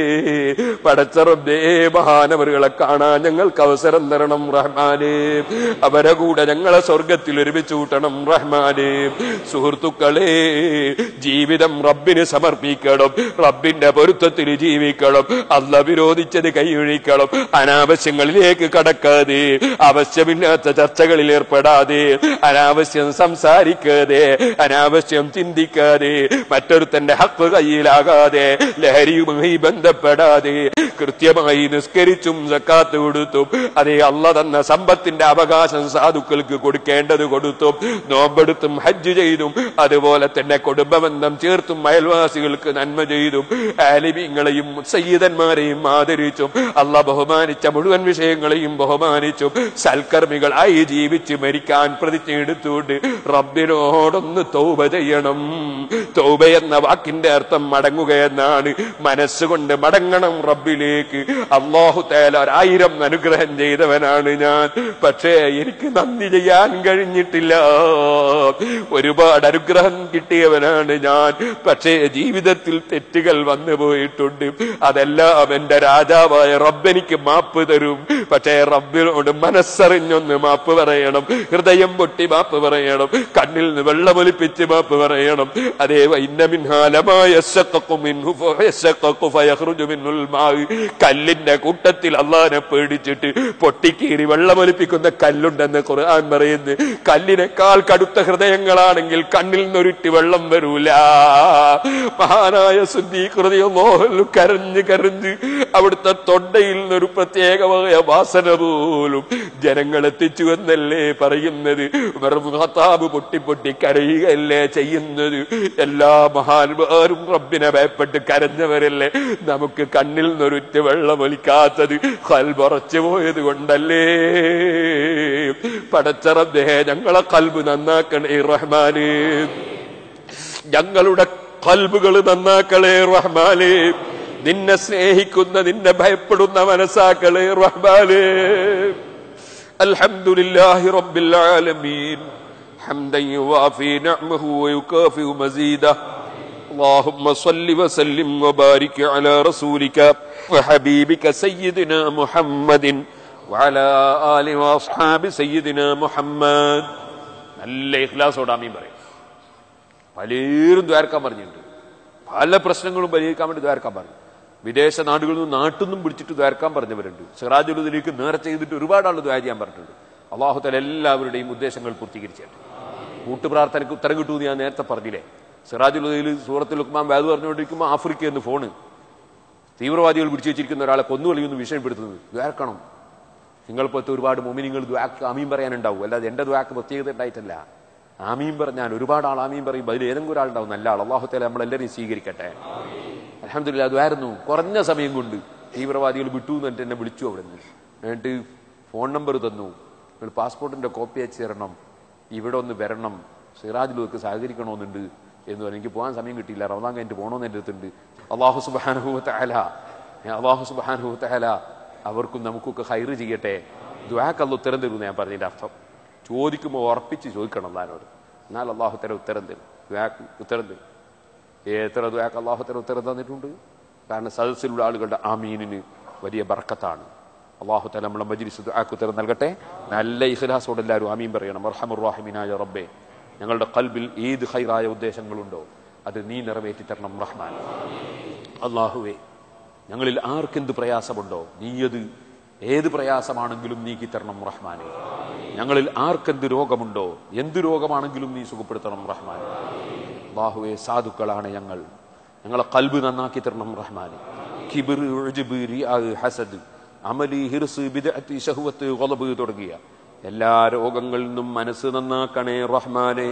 പടച്ചറബേ മഹാനവറുകളെ കാണാൻ ഞങ്ങൾക്ക് അവസരം തരണം റഹ്മാനെ അവരെ കൂടെ ഞങ്ങളെ സ്വർഗത്തിൽ ഒരുമിച്ച് കൂട്ടണം റഹ്മാനെ സുഹൃത്തുക്കളെ ജീവിതം റബ്ബിന് സമർപ്പിക്കണം റബ്ബിന്റെ പൊരുത്തത്തിൽ ജീവിക്കണം അല്ല വിരോധിച്ചത് കൈയൊഴിക്കണം അനാവശ്യങ്ങളിലേക്ക് കടക്കാതെ ആവശ്യമില്ലാത്ത ചർച്ചകളിൽ ഏർപ്പെടാതെ അനാവശ്യം സംസാരിക്കാതെ അനാവശ്യം ചിന്തിക്കാതെ മറ്റൊരുത്തന്റെ ഹക്ക് കയ്യിലാകാതെ ലഹരിയുമായി ബന്ധപ്പെടാതെ കൃത്യമായി നിസ്കരിച്ചും സക്കാത്ത് കൊടുത്തും അതേ അല്ല തന്ന സമ്പത്തിന്റെ അവകാശം സാധുക്കൾക്ക് കൊടുക്കേണ്ടത് കൊടുത്തും നോമ്പെടുത്തും ഹജ്ജ് ചെയ്തും അതുപോലെ തന്നെ കുടുംബബന്ധം ചേർത്തും അയൽവാസികൾക്ക് നന്മ ചെയ്തും ആലിമീങ്ങളെയും സയ്യിദന്മാരെയും ആദരിച്ചും അല്ല ബഹുമാനിച്ച മുഴുവൻ വിഷയങ്ങളെയും ബഹുമാനിച്ചും സൽക്കർമ്മികളായി ജീവിച്ച് മരിക്കാൻ പ്രതിജ്ഞ എടുത്തുകൊണ്ട് റബ്ബിനോടൊന്ന് തൗബ ചെയ്യണം തൗബ എന്ന വാക്കിന്റെ അർത്ഥം മടങ്ങുക എന്നാണ് മനസ്സുകൊണ്ട് മടങ്ങണം റബ്ബിലേക്ക് അള്ളാഹു തേല ഒരായിരം അനുഗ്രഹം ചെയ്തവനാണ് ഞാൻ പക്ഷേ എനിക്ക് നന്ദി ചെയ്യാൻ കഴിഞ്ഞിട്ടില്ല ഒരുപാട് അനുഗ്രഹം കിട്ടിയവനാണ് ഞാൻ പക്ഷേ ജീവിത ജീവിതത്തിൽ തെറ്റുകൾ വന്നു പോയിട്ടുണ്ട് അതെല്ലാം എന്റെ രാജാവായ റബ്ബെനിക്ക് മാപ്പ് തരും പക്ഷേ റബ്ബിനോട് മനസ്സറിഞ്ഞൊന്ന് മാപ്പ് പറയണം ഹൃദയം പൊട്ടി മാപ്പ് പറയണം കണ്ണിൽ നിന്ന് വെള്ളമൊലിപ്പിച്ച് മാപ്പ് പറയണം അതേ ഇന്നമിൻഹാലമായ കല്ലിന്റെ കൂട്ടത്തിൽ അള്ളാനെ പേടിച്ചിട്ട് പൊട്ടിക്കീറി വെള്ളമൊലിപ്പിക്കുന്ന കല്ലുണ്ടെന്ന് ഖുർആൻ പറയുന്നു കല്ലിനേക്കാൾ കടുത്ത ഹൃദയങ്ങളാണെങ്കിൽ കണ്ണിൽ നിന്നൊരിട്ട് വെള്ളം വരൂല മഹാനായ ശുദ്ധീകൃതിയോ കരഞ്ഞ് കരഞ്ഞ് അവിടുത്തെ തൊണ്ടയിൽ നിന്നൊരു പ്രത്യേകമായ വാസന പോലും ജനങ്ങൾ എത്തിച്ചു എന്നല്ലേ പറയുന്നത് വെറും ഖത്താബ് പൊട്ടി പൊട്ടി കരയുകയല്ലേ ചെയ്യുന്നത് എല്ലാ മഹാന്മാരും റബ്ബിനെ ഭയപ്പെട്ട് കരഞ്ഞവരല്ലേ നമുക്ക് കണ്ണിൽ നിന്നൊരുറ്റ് വെള്ളമൊലിക്കാത്തത് കൽപറച്ചു പോയത് കൊണ്ടല്ലേ പടച്ചറബ്ബേ ഞങ്ങളെ കൽബ് നന്നാക്കണേ റഹ്മാന് ഞങ്ങളുടെ കൽബുകൾ നന്നാക്കളേ റഹ്മാനെ നിന്നെ സ്നേഹിക്കുന്ന നിന്നെ ഭയപ്പെടുന്ന മനസ്സാക്കളേ റഹ്മാനെ അൽഹംദുലില്ലാഹി റബ്ബിൽ ആലമീൻ حمدا يوافي نعمه ويكافئ مزيده اللهم صل وسلم وبارك على رسولك وحبيبك سيدنا محمد وعلى آل وأصحاب سيدنا محمد നല്ല ഇഖ്ലാസോട് ആമീൻ പറയും പലരും ദ്വാരക്കാൻ പറഞ്ഞിട്ടുണ്ട് പല പ്രശ്നങ്ങളും പരിഹരിക്കാൻ വേണ്ടി ദ്വാരക്കാൻ പറഞ്ഞു വിദേശ നാടുകളിൽ നിന്ന് നാട്ടിൽ നിന്നും പിടിച്ചിട്ട് ദ്വാരക്കാൻ പറഞ്ഞവരുണ്ട് സിറാജുലുദിലേക്ക് നേർച്ച ചെയ്തിട്ട് ഒരുപാട് ആൾ ദ്വാര ചെയ്യാൻ പറഞ്ഞിട്ടുണ്ട് അള്ളാഹുത്തല എല്ലാവരുടെയും ഉദ്ദേശങ്ങൾ പൂർത്തീകരിച്ചിട്ടുണ്ട് കൂട്ടുപ്രാർത്ഥനയ്ക്ക് ഉത്തരം കിട്ടുമെന്ന് ഞാൻ നേരത്തെ പറഞ്ഞില്ലേ സിറാജുലുദയിൽ സൂറത്തിൽ ലുക്മാൻ വേദ പറഞ്ഞുകൊണ്ടിരിക്കുമ്പോൾ ആഫ്രിക്ക എന്ന് ഫോണ് തീവ്രവാദികൾ പിടിച്ചു വെച്ചിരിക്കുന്ന ഒരാളെ കൊന്നുകളിയൊന്ന് വിഷയപ്പെടുത്തുന്നത് ദ്വാരക്കണം നിങ്ങൾപ്പോഴത്തെ ഒരുപാട് മൊമിനിങ്ങൾ ദ്വാക്ക് ആമീൻ പറയാനുണ്ടാവും അല്ലാതെ എന്റെ ദ്വാക്ക് പ്രത്യേകത ഉണ്ടായിട്ടല്ല ആമീൻ പറഞ്ഞാൽ ഒരുപാട് ആൾ ആമീൻ പറയും അതിൽ ഏതെങ്കിലും ഒരാളുണ്ടാവും നല്ല ആൾ അള്ളാഹുത്തേല നമ്മളെല്ലാവരും സ്വീകരിക്കട്ടെ അലഹമില്ല അതായിരുന്നു കുറഞ്ഞ സമയം കൊണ്ട് തീവ്രവാദികൾ വിട്ടു എന്ന് പറഞ്ഞിട്ട് എന്നെ വിളിച്ചു അവിടെ നിന്ന് എന്നിട്ട് ഫോൺ നമ്പർ തന്നു നിങ്ങൾ പാസ്പോർട്ടിന്റെ കോപ്പി അയച്ചു തരണം ഇവിടെ ഒന്ന് വരണം സിറാജിലേക്ക് സഹകരിക്കണമെന്നുണ്ട് എന്ന് പറഞ്ഞു എനിക്ക് പോകാൻ സമയം കിട്ടിയില്ല റമദാൻ കഴിഞ്ഞിട്ട് പോകണമെന്ന് എൻ്റെ അടുത്തുണ്ട് അള്ളാഹു സുബാനുഭവത്തെ അല അള്ളാഹു സുബാനുഭവത്തെ അല അവർക്കും നമുക്കൊക്കെ ഹൈറ് ചെയ്യട്ടെ ദ്വാക്കല്ല ഉത്തരം തരുമെന്ന് ഞാൻ പറഞ്ഞതിന്റെ അർത്ഥം ചോദിക്കുമ്പോൾ ഉറപ്പിച്ച് ചോദിക്കണം അല്ലാനോട് എന്നാൽ അള്ളാഹു തര ഉത്തരം തരും ദ്വാക്ക് ഉത്തരം തരും എത്ര ദ്വാക്ക് അള്ളാഹു തര ഉത്തരം തന്നിട്ടുണ്ട് കാരണം സദസ്സിലുള്ള ആളുകളുടെ ആമീനിന് വലിയ ബർക്കത്താണ് അള്ളാഹു തല നമ്മളെ മജിലിസ് ദ്വാക്ക് ഉത്തരം നൽകട്ടെ നല്ല ഇഖ്ലാസോടെ എല്ലാവരും ആമീൻ പറയണം റഹമുറാഹിമിനായ റബ്ബേ ഞങ്ങളുടെ കൽബിൽ ഏത് ഹൈറായ ഉദ്ദേശങ്ങളുണ്ടോ അത് നീ നിറവേറ്റി തരണം റഹ്മാൻ അള്ളാഹുവേ ഞങ്ങളിൽ ആർക്കെന്ത് പ്രയാസമുണ്ടോ നീയത് ഏത് പ്രയാസമാണെങ്കിലും നീക്കി തരണം റഹ്മാനെ ഞങ്ങളിൽ ആർക്കെന്ത് രോഗമുണ്ടോ എന്ത് രോഗമാണെങ്കിലും നീ സുഖപ്പെടുത്തണം റഹ്മാനെ അള്ളാഹുവെ സാധുക്കളാണ് ഞങ്ങൾ ഞങ്ങളെ കൽബ് നന്നാക്കി തരണം റഹ്മാനെ കിബിർ ഉജ്ബ്, റിയാഅ്, ഹസദ് അമലി ഹിർസ് ബിദ്അത്ത് ശഹ്വത്ത് ഗളബ് തുടങ്ങിയ എല്ലാ രോഗങ്ങളിൽ നിന്നും മനസ്സ് നന്നാക്കണേ റഹ്മാനെ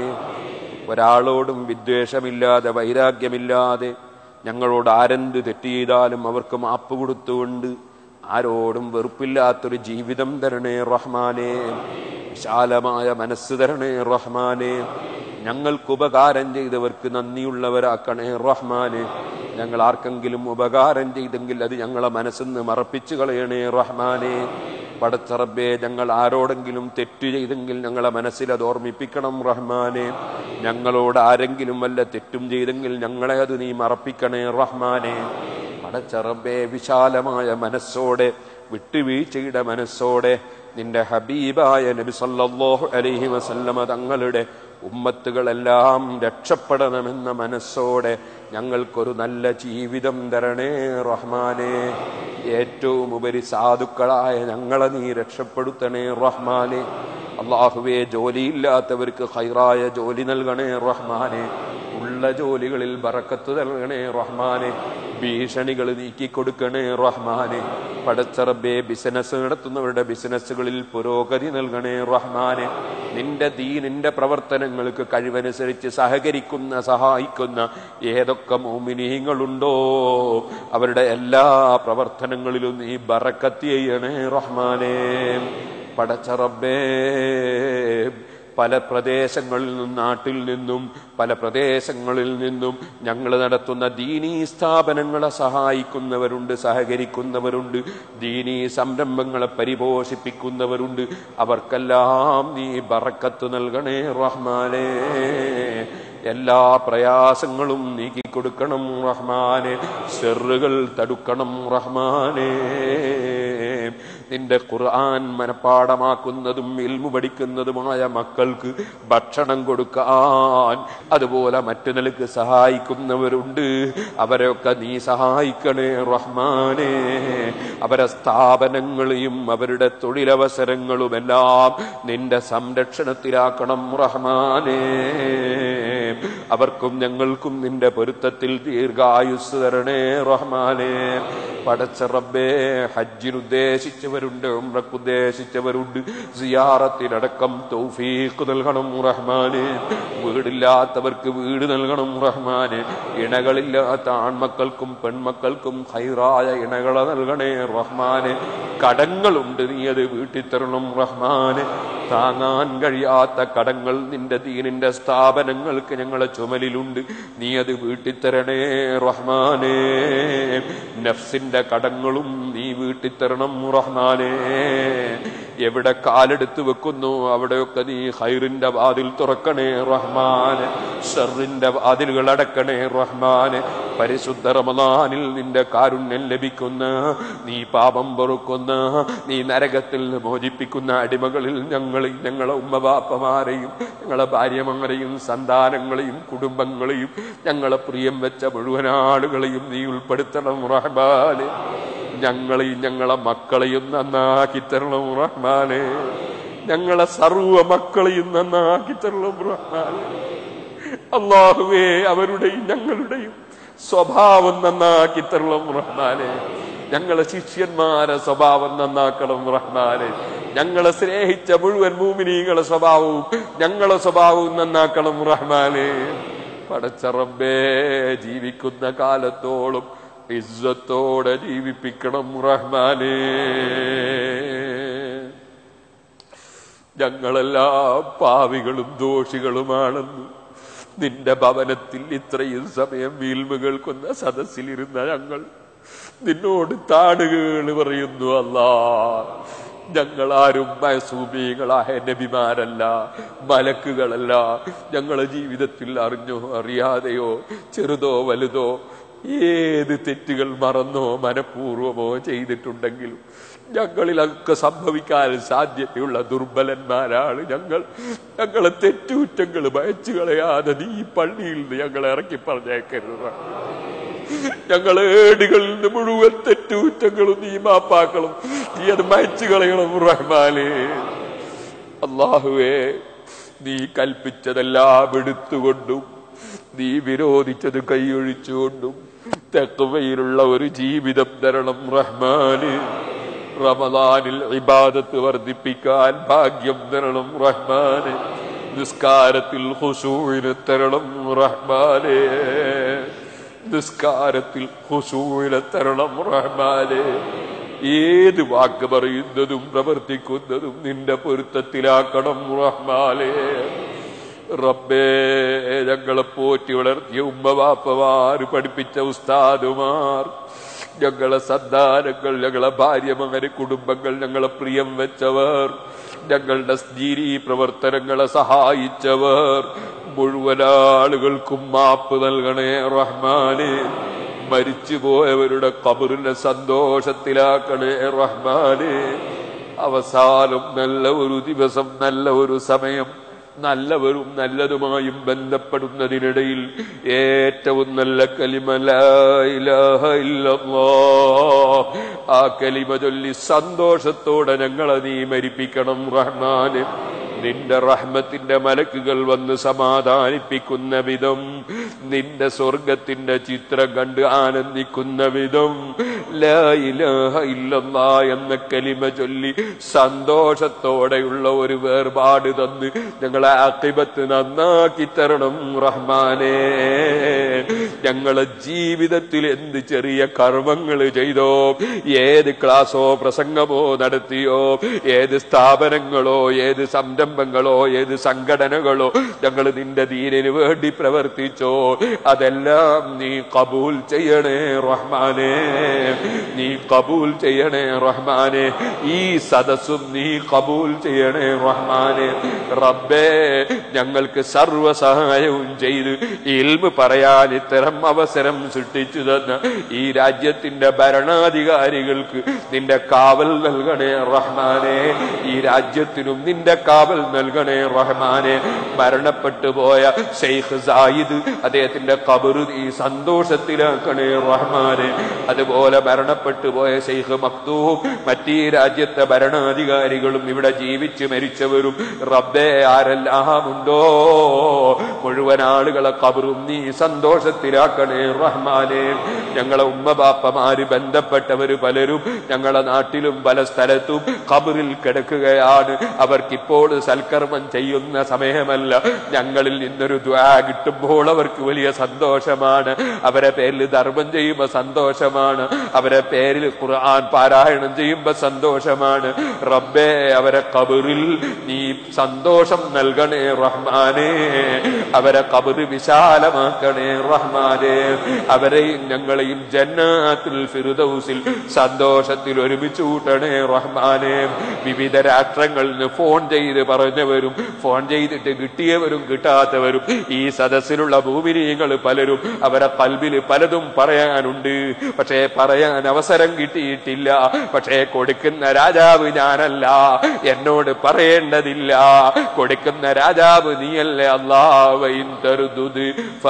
ഒരാളോടും വിദ്വേഷമില്ലാതെ വൈരാഗ്യമില്ലാതെ ഞങ്ങളോട് ആരെന്ത് തെറ്റ് ചെയ്താലും അവർക്ക് മാപ്പ് കൊടുത്തുകൊണ്ട് ആരോടും വെറുപ്പില്ലാത്തൊരു ജീവിതം തരണേ റഹ്മാനെ വിശാലമായ മനസ്സ് തരണേ റഹ്മാനെ ഞങ്ങൾക്ക് ഉപകാരം ചെയ്തവർക്ക് നന്ദിയുള്ളവരാക്കണേ റഹ്മാനെ ഞങ്ങൾ ആർക്കെങ്കിലും ഉപകാരം ചെയ്തെങ്കിൽ അത് ഞങ്ങളെ മനസ്സിന്ന് മറപ്പിച്ചു കളയണേ റഹ്മാനെ പടച്ചറബേ ഞങ്ങൾ ആരോടെങ്കിലും തെറ്റ് ചെയ്തെങ്കിൽ ഞങ്ങളെ മനസ്സിൽ അത് ഓർമ്മിപ്പിക്കണം റഹ്മാനെ ഞങ്ങളോട് ആരെങ്കിലും വല്ല തെറ്റും ചെയ്തെങ്കിൽ ഞങ്ങളെ അത് നീ മറപ്പിക്കണേ റഹ്മാനെ പടച്ചറബേ വിശാലമായ മനസ്സോടെ വിട്ടുവീഴ്ചയുടെ മനസ്സോടെ നിന്റെ ഹബീബായ നബി സല്ലല്ലാഹു അലൈഹി വസല്ലമ തങ്ങളുടെ ഉമ്മത്തുകളെല്ലാം രക്ഷപ്പെടണമെന്ന മനസ്സോടെ ഞങ്ങൾക്കൊരു നല്ല ജീവിതം തരണേ റഹ്മാനെ ഏറ്റവും ഉപരി സാധുക്കളായ ഞങ്ങളെ നീ രക്ഷപ്പെടുത്തണേ റഹ്മാനെ അള്ളാഹുവെ ജോലിയില്ലാത്തവർക്ക് ഹൈറായ ജോലി നൽകണേ റഹ്മാനെ ഉള്ള ജോലികളിൽ ബറക്കത്ത് നൽകണേ റഹ്മാനെ ഭീഷണികൾ നീക്കിക്കൊടുക്കണേ റഹ്മാനെ പടച്ചറബെ ബിസിനസ് നടത്തുന്നവരുടെ ബിസിനസ്സുകളിൽ പുരോഗതി നൽകണേ റഹ്മാനെ നിന്റെ ദീനിന്റെ പ്രവർത്തനങ്ങൾക്ക് കഴിവനുസരിച്ച് സഹകരിക്കുന്ന സഹായിക്കുന്ന ഏതൊക്കെ മോമിനീങ്ങളുണ്ടോ അവരുടെ എല്ലാ പ്രവർത്തനങ്ങളിലും നീ ബറക്കത്ത് ചെയ്യണേ റഹ്മാനെ പടച്ചറബേ പല പ്രദേശങ്ങളിൽ നിന്നും നാട്ടിൽ നിന്നും പല പ്രദേശങ്ങളിൽ നിന്നും ഞങ്ങൾ നടത്തുന്ന ദീനീ സ്ഥാപനങ്ങളെ സഹായിക്കുന്നവരുണ്ട് സഹകരിക്കുന്നവരുണ്ട് ദീനീ സംരംഭങ്ങളെ പരിപോഷിപ്പിക്കുന്നവരുണ്ട് അവർക്കെല്ലാം നീ ബറക്കത്ത് നൽകണേ റഹ്മാനേ എല്ലാ പ്രയാസങ്ങളും നീക്കിക്കൊടുക്കണം റഹ്മാനെ ഷെറുകൾ തടുക്കണം റഹ്മാനെ നിന്റെ ഖുർആൻ മനപ്പാടമാക്കുന്നതും ഇൽമു പഠിക്കുന്നതുമായ മക്കൾക്ക് ഭക്ഷണം കൊടുക്കാൻ അതുപോലെ മറ്റു നിലക്ക് സഹായിക്കുന്നവരുണ്ട് അവരെയൊക്കെ നീ സഹായിക്കണേ റഹ്മാനെ അവരെ സ്ഥാപനങ്ങളെയും അവരുടെ തൊഴിലവസരങ്ങളുമെല്ലാം നിന്റെ സംരക്ഷണത്തിലാക്കണം റഹ്മാനെ അവർക്കും ഞങ്ങൾക്കും നിന്റെ പൊരുത്തത്തിൽ ദീർഘായുസ് തരണേ റഹ്മാനെ പടച്ച റബ്ബേ ഹജ്ജിനുദ്ദേശിച്ചവരുണ്ട് ഉംറക്കുദ്ദേശിച്ചവരുണ്ട് സിയാറത്തിനടക്കം തൗഫീഖ് നൽകണം റഹ്മാനെ വീടില്ലാത്തവർക്ക് വീട് നൽകണം റഹ്മാനെ ഇണകളില്ലാത്ത ആൺമക്കൾക്കും പെൺമക്കൾക്കും ഹൈറായ ഇണകളെ നൽകണേ റഹ്മാനെ കടങ്ങളുണ്ട് നീ അത് വീട്ടിൽ തരണം റഹ്മാനെ താങ്ങാൻ കഴിയാത്ത കടങ്ങൾ നിന്റെ ദീനിന്റെ സ്ഥാപനങ്ങൾക്ക് ഞങ്ങളെ ചുമലിലുണ്ട് നീ അത് വീട്ടിൽ തരണേ റഹ്മാനെ നഫ്സിന്റെ കടങ്ങളും നീ വീട്ടിൽ തരണം റഹ്മാനെ എവിടെ കാലെടുത്ത് വെക്കുന്നു അവിടെയൊക്കെ നീ ഹൈറിന്റെ വാതിൽ തുറക്കണേ റഹ്മാനെ ഷറിന്റെ വാതിലുകൾ അടക്കണേ റഹ്മാനെ പരിശുദ്ധ റമദാനിൽ നിന്റെ കാരുണ്യം ലഭിക്കുന്ന നീ പാപം പൊറുക്കുന്ന നീ നരകത്തിൽ മോചിപ്പിക്കുന്ന അടിമകളിൽ ഞങ്ങളെയും ഞങ്ങളെ ഉമ്മബാപ്പമാരെയും ഞങ്ങളെ ഭാര്യമാരെയും സന്താനങ്ങളെയും കുടുംബങ്ങളെയും ഞങ്ങളെ പ്രിയം വെച്ച മുഴുവൻ ആളുകളെയും നീ ഉൾപ്പെടുത്തണം റഹ്മാനെ ഞങ്ങളെയും ഞങ്ങളെ മക്കളെയും നന്നാക്കി തരണം റഹ്മാനെ ഞങ്ങളെ സർവ മക്കളെയും നന്നാക്കി തരണം റഹ്മാനെ അള്ളാഹുവേ അവരുടെയും ഞങ്ങളുടെയും സ്വഭാവം നന്നാക്കി തരണം റഹ്മാനെ ഞങ്ങളെ ശിഷ്യന്മാരെ സ്വഭാവം നന്നാക്കണം റഹ്മാനെ ഞങ്ങളെ സ്നേഹിച്ച മുഴുവൻ ഭൂമിനീകളെ സ്വഭാവവും ഞങ്ങളെ സ്വഭാവവും നന്നാക്കണം റഹ്മാനെ പടച്ചറബേ ജീവിക്കുന്ന കാലത്തോളം ഇസ്സത്തോടെ ജീവിപ്പിക്കണം റഹ്മാനേ ഞങ്ങളെല്ലാം പാവികളും ദോഷികളുമാണെന്ന് നിന്റെ ഭവനത്തിൽ ഇത്രയും സമയം വീൽമ കൊന്ന സദസ്സിലിരുന്ന ഞങ്ങൾ നിന്നോട് താടുകൾ പറയുന്നു അല്ലാ ഞങ്ങളാരും മയസൂബികളായ നബിമാരല്ല മലക്കുകളല്ല ഞങ്ങളെ ജീവിതത്തിൽ അറിഞ്ഞോ അറിയാതെയോ ചെറുതോ വലുതോ ഏത് തെറ്റുകൾ മറന്നോ മനഃപൂർവമോ ചെയ്തിട്ടുണ്ടെങ്കിലും ഞങ്ങളിലൊക്കെ സംഭവിക്കാൻ സാധ്യതയുള്ള ദുർബലന്മാരാണ് ഞങ്ങൾ ഞങ്ങളെ തെറ്റുകുറ്റങ്ങൾ ഭയച്ചു കളയാതെ നീ ഈ പള്ളിയിൽ നിന്ന് ഞങ്ങളെ ഇറക്കി പറഞ്ഞേക്കരുത് ഞങ്ങൾ ഏടുകളിൽ നിന്ന് മുഴുവൻ തെറ്റുകുറ്റങ്ങളും നീ മാപ്പാക്കളും നീ അത് മയച്ചു കളയണം റഹ്മാനെ അള്ളാഹുവേ നീ കൽപ്പിച്ചതെല്ലാം എടുത്തുകൊണ്ടും നീ വിരോധിച്ചത് കൈയൊഴിച്ചുകൊണ്ടും തെക്കുവയിലുള്ള ഒരു ജീവിതം തരണം റഹ്മാന് റമദാനിൽ ഇബാദത്ത് വർദ്ധിപ്പിക്കാൻ ഭാഗ്യം തരണം റഹ്മാന് നിസ്കാരത്തിൽ ഹുസൂവിന് തരണം റഹ്മാനെ നിസ്കാരത്തിൽ ഹുസൂവിനെ തരണം റഹ്മാനെ ഏത് വാക്ക് പറയുന്നതും പ്രവർത്തിക്കുന്നതും നിന്റെ പൊരുത്തത്തിലാക്കണം റഹ്മാനെ റബ്ബേ ഞങ്ങളെ പോറ്റി വളർത്തിയ ഉമ്മവാപ്പമാർ പഠിപ്പിച്ച ഉസ്താദുമാർ ഞങ്ങളെ സന്താനങ്ങൾ ഞങ്ങളെ ഭാര്യമകന് കുടുംബങ്ങൾ ഞങ്ങളെ പ്രിയം വെച്ചവർ ഞങ്ങളുടെ ദീനീ പ്രവർത്തനങ്ങളെ സഹായിച്ചവർ മുഴുവൻ ആളുകൾക്കും മാപ്പ് നൽകണേ റഹ്മാനെ മരിച്ചുപോയവരുടെ കബറിനെ സന്തോഷത്തിലാക്കണേ റഹ്മാനെ അവസാനം നല്ല ഒരു ദിവസം നല്ല ഒരു സമയം നല്ലവരും നല്ലതുമായും ബന്ധപ്പെടുന്നതിനിടയിൽ ഏറ്റവും നല്ല കലിമ ലാ ഇലാഹ ഇല്ലല്ലാഹ്. ആ കലിമ ചൊല്ലി സന്തോഷത്തോടെ ഞങ്ങളെ നീ മരിപ്പിക്കണം റഹ്മാന് നിന്റെ റഹ്മത്തിന്റെ മലക്കുകൾ വന്ന് സമാധാനിപ്പിക്കുന്ന വിധം നിന്റെ സ്വർഗത്തിന്റെ ചിത്രം കണ്ട് ആനന്ദിക്കുന്ന വിധം ലാ ഇലാഹ ഇല്ലല്ലാ എന്ന കലിമ ചൊല്ലി സന്തോഷത്തോടെയുള്ള ഒരു വേർപാട് തന്ന് ഞങ്ങളെ അക്കിബത്ത് നന്നാക്കി തരണം റഹ്മാനേ ഞങ്ങളെ ജീവിതത്തിൽ എന്ത് ചെറിയ കർമ്മങ്ങൾ ചെയ്തോ ഏത് ക്ലാസ്സോ പ്രസംഗമോ നടത്തിയോ ഏത് സ്ഥാപനങ്ങളോ ഏത് സംരംഭ സംരംഭങ്ങളോ ഏത് സംഘടനകളോ ഞങ്ങൾ നിന്റെ ദീനിന് വേണ്ടി പ്രവർത്തിച്ചോ അതെല്ലാം നീ കബൂൽ ചെയ്യണേ റഹ്മാനെ നീ കബൂൽ ചെയ്യണേ റഹ്മാനെ ഈ സദസ്സും നീ കബൂൽ ചെയ്യണേ റഹ്മാനെ റബ്ബേ ഞങ്ങൾക്ക് സർവ സഹായവും ചെയ്ത് ഇൽമ് പറയാൻ ഇത്തരം അവസരം സൃഷ്ടിച്ചു തന്ന ഈ രാജ്യത്തിന്റെ ഭരണാധികാരികൾക്ക് നിന്റെ കാവൽ നൽകണേ റഹ്മാനെ ഈ രാജ്യത്തിനും നിന്റെ കാവൽ നൽകണേ റഹ്മാനെ മരണപ്പെട്ടു പോയ ഷെയ്ഖ് സായിദ് അദ്ദേഹത്തിന്റെ കബറ് ഈ സന്തോഷത്തിലാക്കണേ റഹ്മാനെ അതുപോലെ മരണപ്പെട്ടു പോയ ഷെയ്ഖ് മക്തൂം മറ്റീ രാജ്യത്തെ ഭരണാധികാരികളും ഇവിടെ ജീവിച്ച് മരിച്ചവരും റബ്ബേ ആരെല്ലാം ഉണ്ടോ മുഴുവൻ ആളുകളെ കബറും നീ സന്തോഷത്തിലാക്കണേ റഹ്മാനെ ഞങ്ങളെ ഉമ്മ ബാപ്പമാര് ബന്ധപ്പെട്ടവര് പലരും ഞങ്ങളെ നാട്ടിലും പല സ്ഥലത്തും കബറിൽ കിടക്കുകയാണ് അവർക്കിപ്പോൾ സൽക്കർമ്മം ചെയ്യുന്ന സമയമല്ല ഞങ്ങളിൽ നിന്നൊരു ദ്വാ കിട്ടുമ്പോൾ അവർക്ക് വലിയ സന്തോഷമാണ് അവരെ പേരിൽ ധർമ്മം ചെയ്യുമ്പോൾ സന്തോഷമാണ് അവരെ പേരിൽ ഖുർആൻ പാരായണം ചെയ്യുമ്പോൾ സന്തോഷമാണ് റബ്ബേ അവരെ കബറിൽ നീ സന്തോഷം നൽകണേ റഹ്മാനെ അവരെ കബറ് വിശാലമാക്കണേ റഹ്മാനെ അവരെയും ഞങ്ങളെയും ജന്നാത്തിൽ ഫിറുദൌസിൽ സന്തോഷത്തിൽ ഒരുമിച്ച് കൂട്ടണേ റഹ്മാനെ വിവിധ രാഷ്ട്രങ്ങളിൽ നിന്ന് ഫോൺ ചെയ്ത് പറഞ്ഞവരും ഫോൺ ചെയ്തിട്ട് കിട്ടിയവരും കിട്ടാത്തവരും ഈ സദസ്സിലുള്ള ഭൂമിനീയങ്ങൾ പലരും അവരെ പൽവിൽ പലതും പറയാനുണ്ട് പക്ഷേ പറയാൻ അവസരം കിട്ടിയിട്ടില്ല പക്ഷേ കൊടുക്കുന്ന രാജാവ് ഞാനല്ല എന്നോട് പറയേണ്ടതില്ല കൊടുക്കുന്ന രാജാവ് നീയല്ലേ അള്ളാവൈൻ തരുതുത്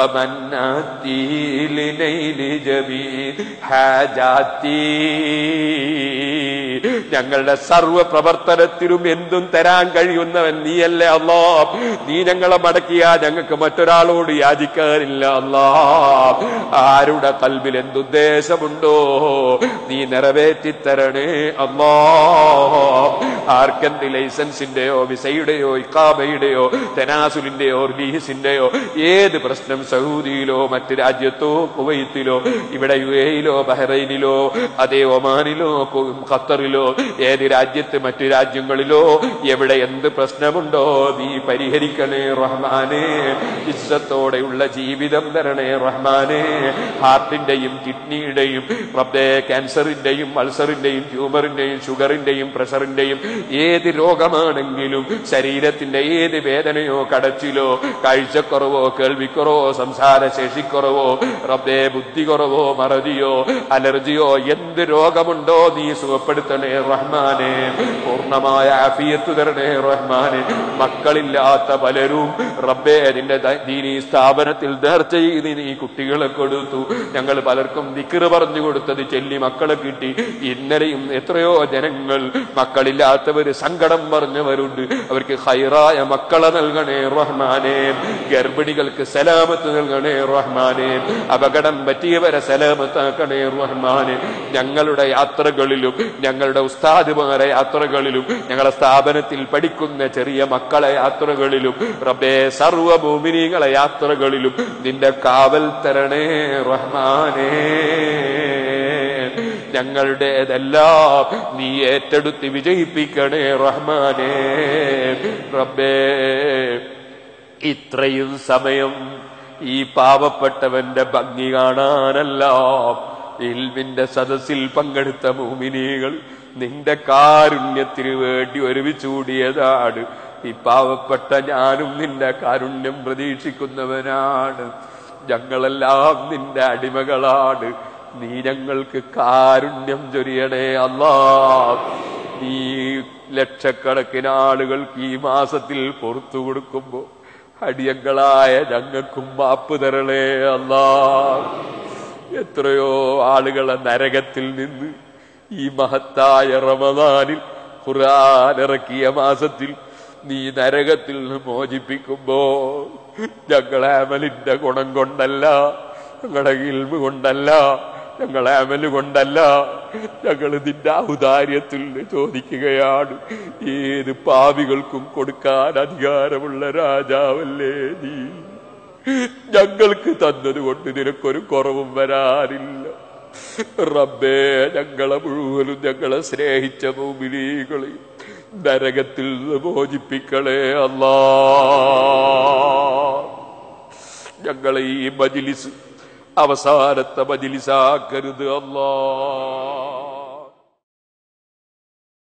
ഞങ്ങളുടെ സർവ പ്രവർത്തനത്തിലും എന്തും തരാൻ കഴിയുന്നവൻ നീയല്ലേ അള്ളാ നീ ഞങ്ങളെ മടക്കിയ ഞങ്ങൾക്ക് മറ്റൊരാളോട് യാചിക്കാനില്ല അല്ലാ ആരുടെ കൽബിൽ എന്തുദ്ദേശമുണ്ടോ നീ നിറവേറ്റി തരണേ അല്ലാ ആർക്കെന്ത് ലൈസൻസിന്റെയോ വിസയുടെയോ ഇക്കാബയുടെയോ തെനാസുലിന്റെയോ റിലീസിന്റെയോ ഏത് പ്രശ്നം സൗദിയിലോ മറ്റ് രാജ്യത്തോ കുവൈത്തിലോ ഇവിടെ യു എയിലോ ബഹ്റൈനിലോ അതേ ഒമാനിലോ കു- ഖത്തറിലോ ഏത് രാജ്യത്ത് മറ്റു രാജ്യങ്ങളിലോ എവിടെ എന്ത് പ്രശ്നമുണ്ടോ നീ പരിഹരിക്കണേ റഹ്മാനെ ഇസ്സത്തോടെയുള്ള ജീവിതം തരണേ റഹ്മാനെ ഹാർട്ടിന്റെയും കിഡ്നിയുടെയും റബ്ബേ ക്യാൻസറിന്റെയും അൾസറിന്റെയും ട്യൂമറിന്റെയും ഷുഗറിന്റെയും പ്രഷറിന്റെയും ഏത് രോഗമാണെങ്കിലും ശരീരത്തിന്റെ ഏത് വേദനയോ കടച്ചിലോ കാഴ്ചക്കുറവോ കേൾവിക്കുറവോ സംസാര ശേഷിക്കുറവോ റബ്ബേ ബുദ്ധി കുറവോ മറതിയോ അലർജിയോ എന്ത് രോഗമുണ്ടോ നീ സുഖപ്പെടുത്തണേ റഹ്മാനെ പൂർണ്ണമായ ആഫിയത്ത് തരണേ റഹ്മാനെ മക്കളില്ലാത്ത പലരും റബ്ബേ നിന്റെ ദ- ദീനീ സ്ഥാപനത്തിൽ നേർച്ച ചെയ്ത് നീ കുട്ടികളെ കൊടുത്തു ഞങ്ങൾ പലർക്കും ദിക്കറ് പറഞ്ഞു കൊടുത്തത് ചെല്ലി മക്കളെ കിട്ടി ഇന്നലെയും എത്രയോ ജനങ്ങൾ മക്കളില്ലാത്തവര് സങ്കടം പറഞ്ഞവരുണ്ട് അവർക്ക് ഹൈറായ മക്കളെ നൽകണേ റഹ്മാനെ ഗർഭിണികൾക്ക് സലാമത്ത് നൽകണേ റഹ്മാനെ അപകടം പറ്റിയവരെ സലാമത്താക്കണേ റഹ്മാനെ ഞങ്ങളുടെ യാത്രകളിലും ഞങ്ങളുടെ ഉസ്താദുമാരെ യാത്രകളിലും ഞങ്ങളുടെ സ്ഥാപനത്തിൽ പഠിക്കുന്ന ചെറിയ മക്കളെ യാത്രകളിലും റബ്ബേ സർവഭൂമിനികളെ യാത്രകളിലും നിന്റെ കാവൽ തരണേ റഹ്മാനേ ഞങ്ങളുടേതെല്ലാം നീ ഏറ്റെടുത്ത് വിജയിപ്പിക്കണേ റഹ്മാനേ റബ്ബേ ഇത്രയും സമയം ഈ പാവപ്പെട്ടവന്റെ ഭംഗി കാണാനല്ല ഇൽമിന്റെ സദസ്സിൽ പങ്കെടുത്ത മൂമിനികൾ നിന്റെ കാരുണ്യത്തിന് വേണ്ടി ഒരുമിച്ച് കൂടിയതാണ് ഈ പാവപ്പെട്ട ഞാനും നിന്റെ കാരുണ്യം പ്രതീക്ഷിക്കുന്നവനാണ് ഞങ്ങളെല്ലാം നിന്റെ അടിമകളാണ് നീ ഞങ്ങൾക്ക് കാരുണ്യം ചൊരിയണേ അല്ലാ നീ ലക്ഷക്കണക്കിന് ആളുകൾക്ക് ഈ മാസത്തിൽ പുറത്തു കൊടുക്കുമ്പോ അടിയങ്ങളായ ഞങ്ങൾക്കും മാപ്പ് തരണേ അല്ലാ എത്രയോ ആളുകളെ നരകത്തിൽ നിന്ന് ഈ മഹത്തായ റമദാനിൽ ഖുർആൻ ഇറക്കിയ മാസത്തിൽ നീ നരകത്തിൽ നിന്ന് മോചിപ്പിക്കുമ്പോ ഞങ്ങളെ അമലിന്റെ ഗുണം കൊണ്ടല്ല ഞങ്ങളുടെ ഇൽമ കൊണ്ടല്ല ഞങ്ങളെ അമല് കൊണ്ടല്ല ഞങ്ങൾ നിന്റെ ഔദാര്യത്തിൽ ചോദിക്കുകയാണ് ഏത് പാവികൾക്കും കൊടുക്കാൻ അധികാരമുള്ള രാജാവല്ലേ നീ ഞങ്ങൾക്ക് തന്നതുകൊണ്ട് നിനക്കൊരു കുറവും വരാനില്ല റബ്ബേ ഞങ്ങളെ മുഴുവനും ഞങ്ങളെ സ്നേഹിച്ച ഭൂമിനീകളെയും നരകത്തിൽ നിന്ന് മോചിപ്പിക്കണേ അല്ലാ ഞങ്ങളെ ഈ മജിലിസ് അവസാനത്തെ മജിലിസാക്കരുത് അല്ലാ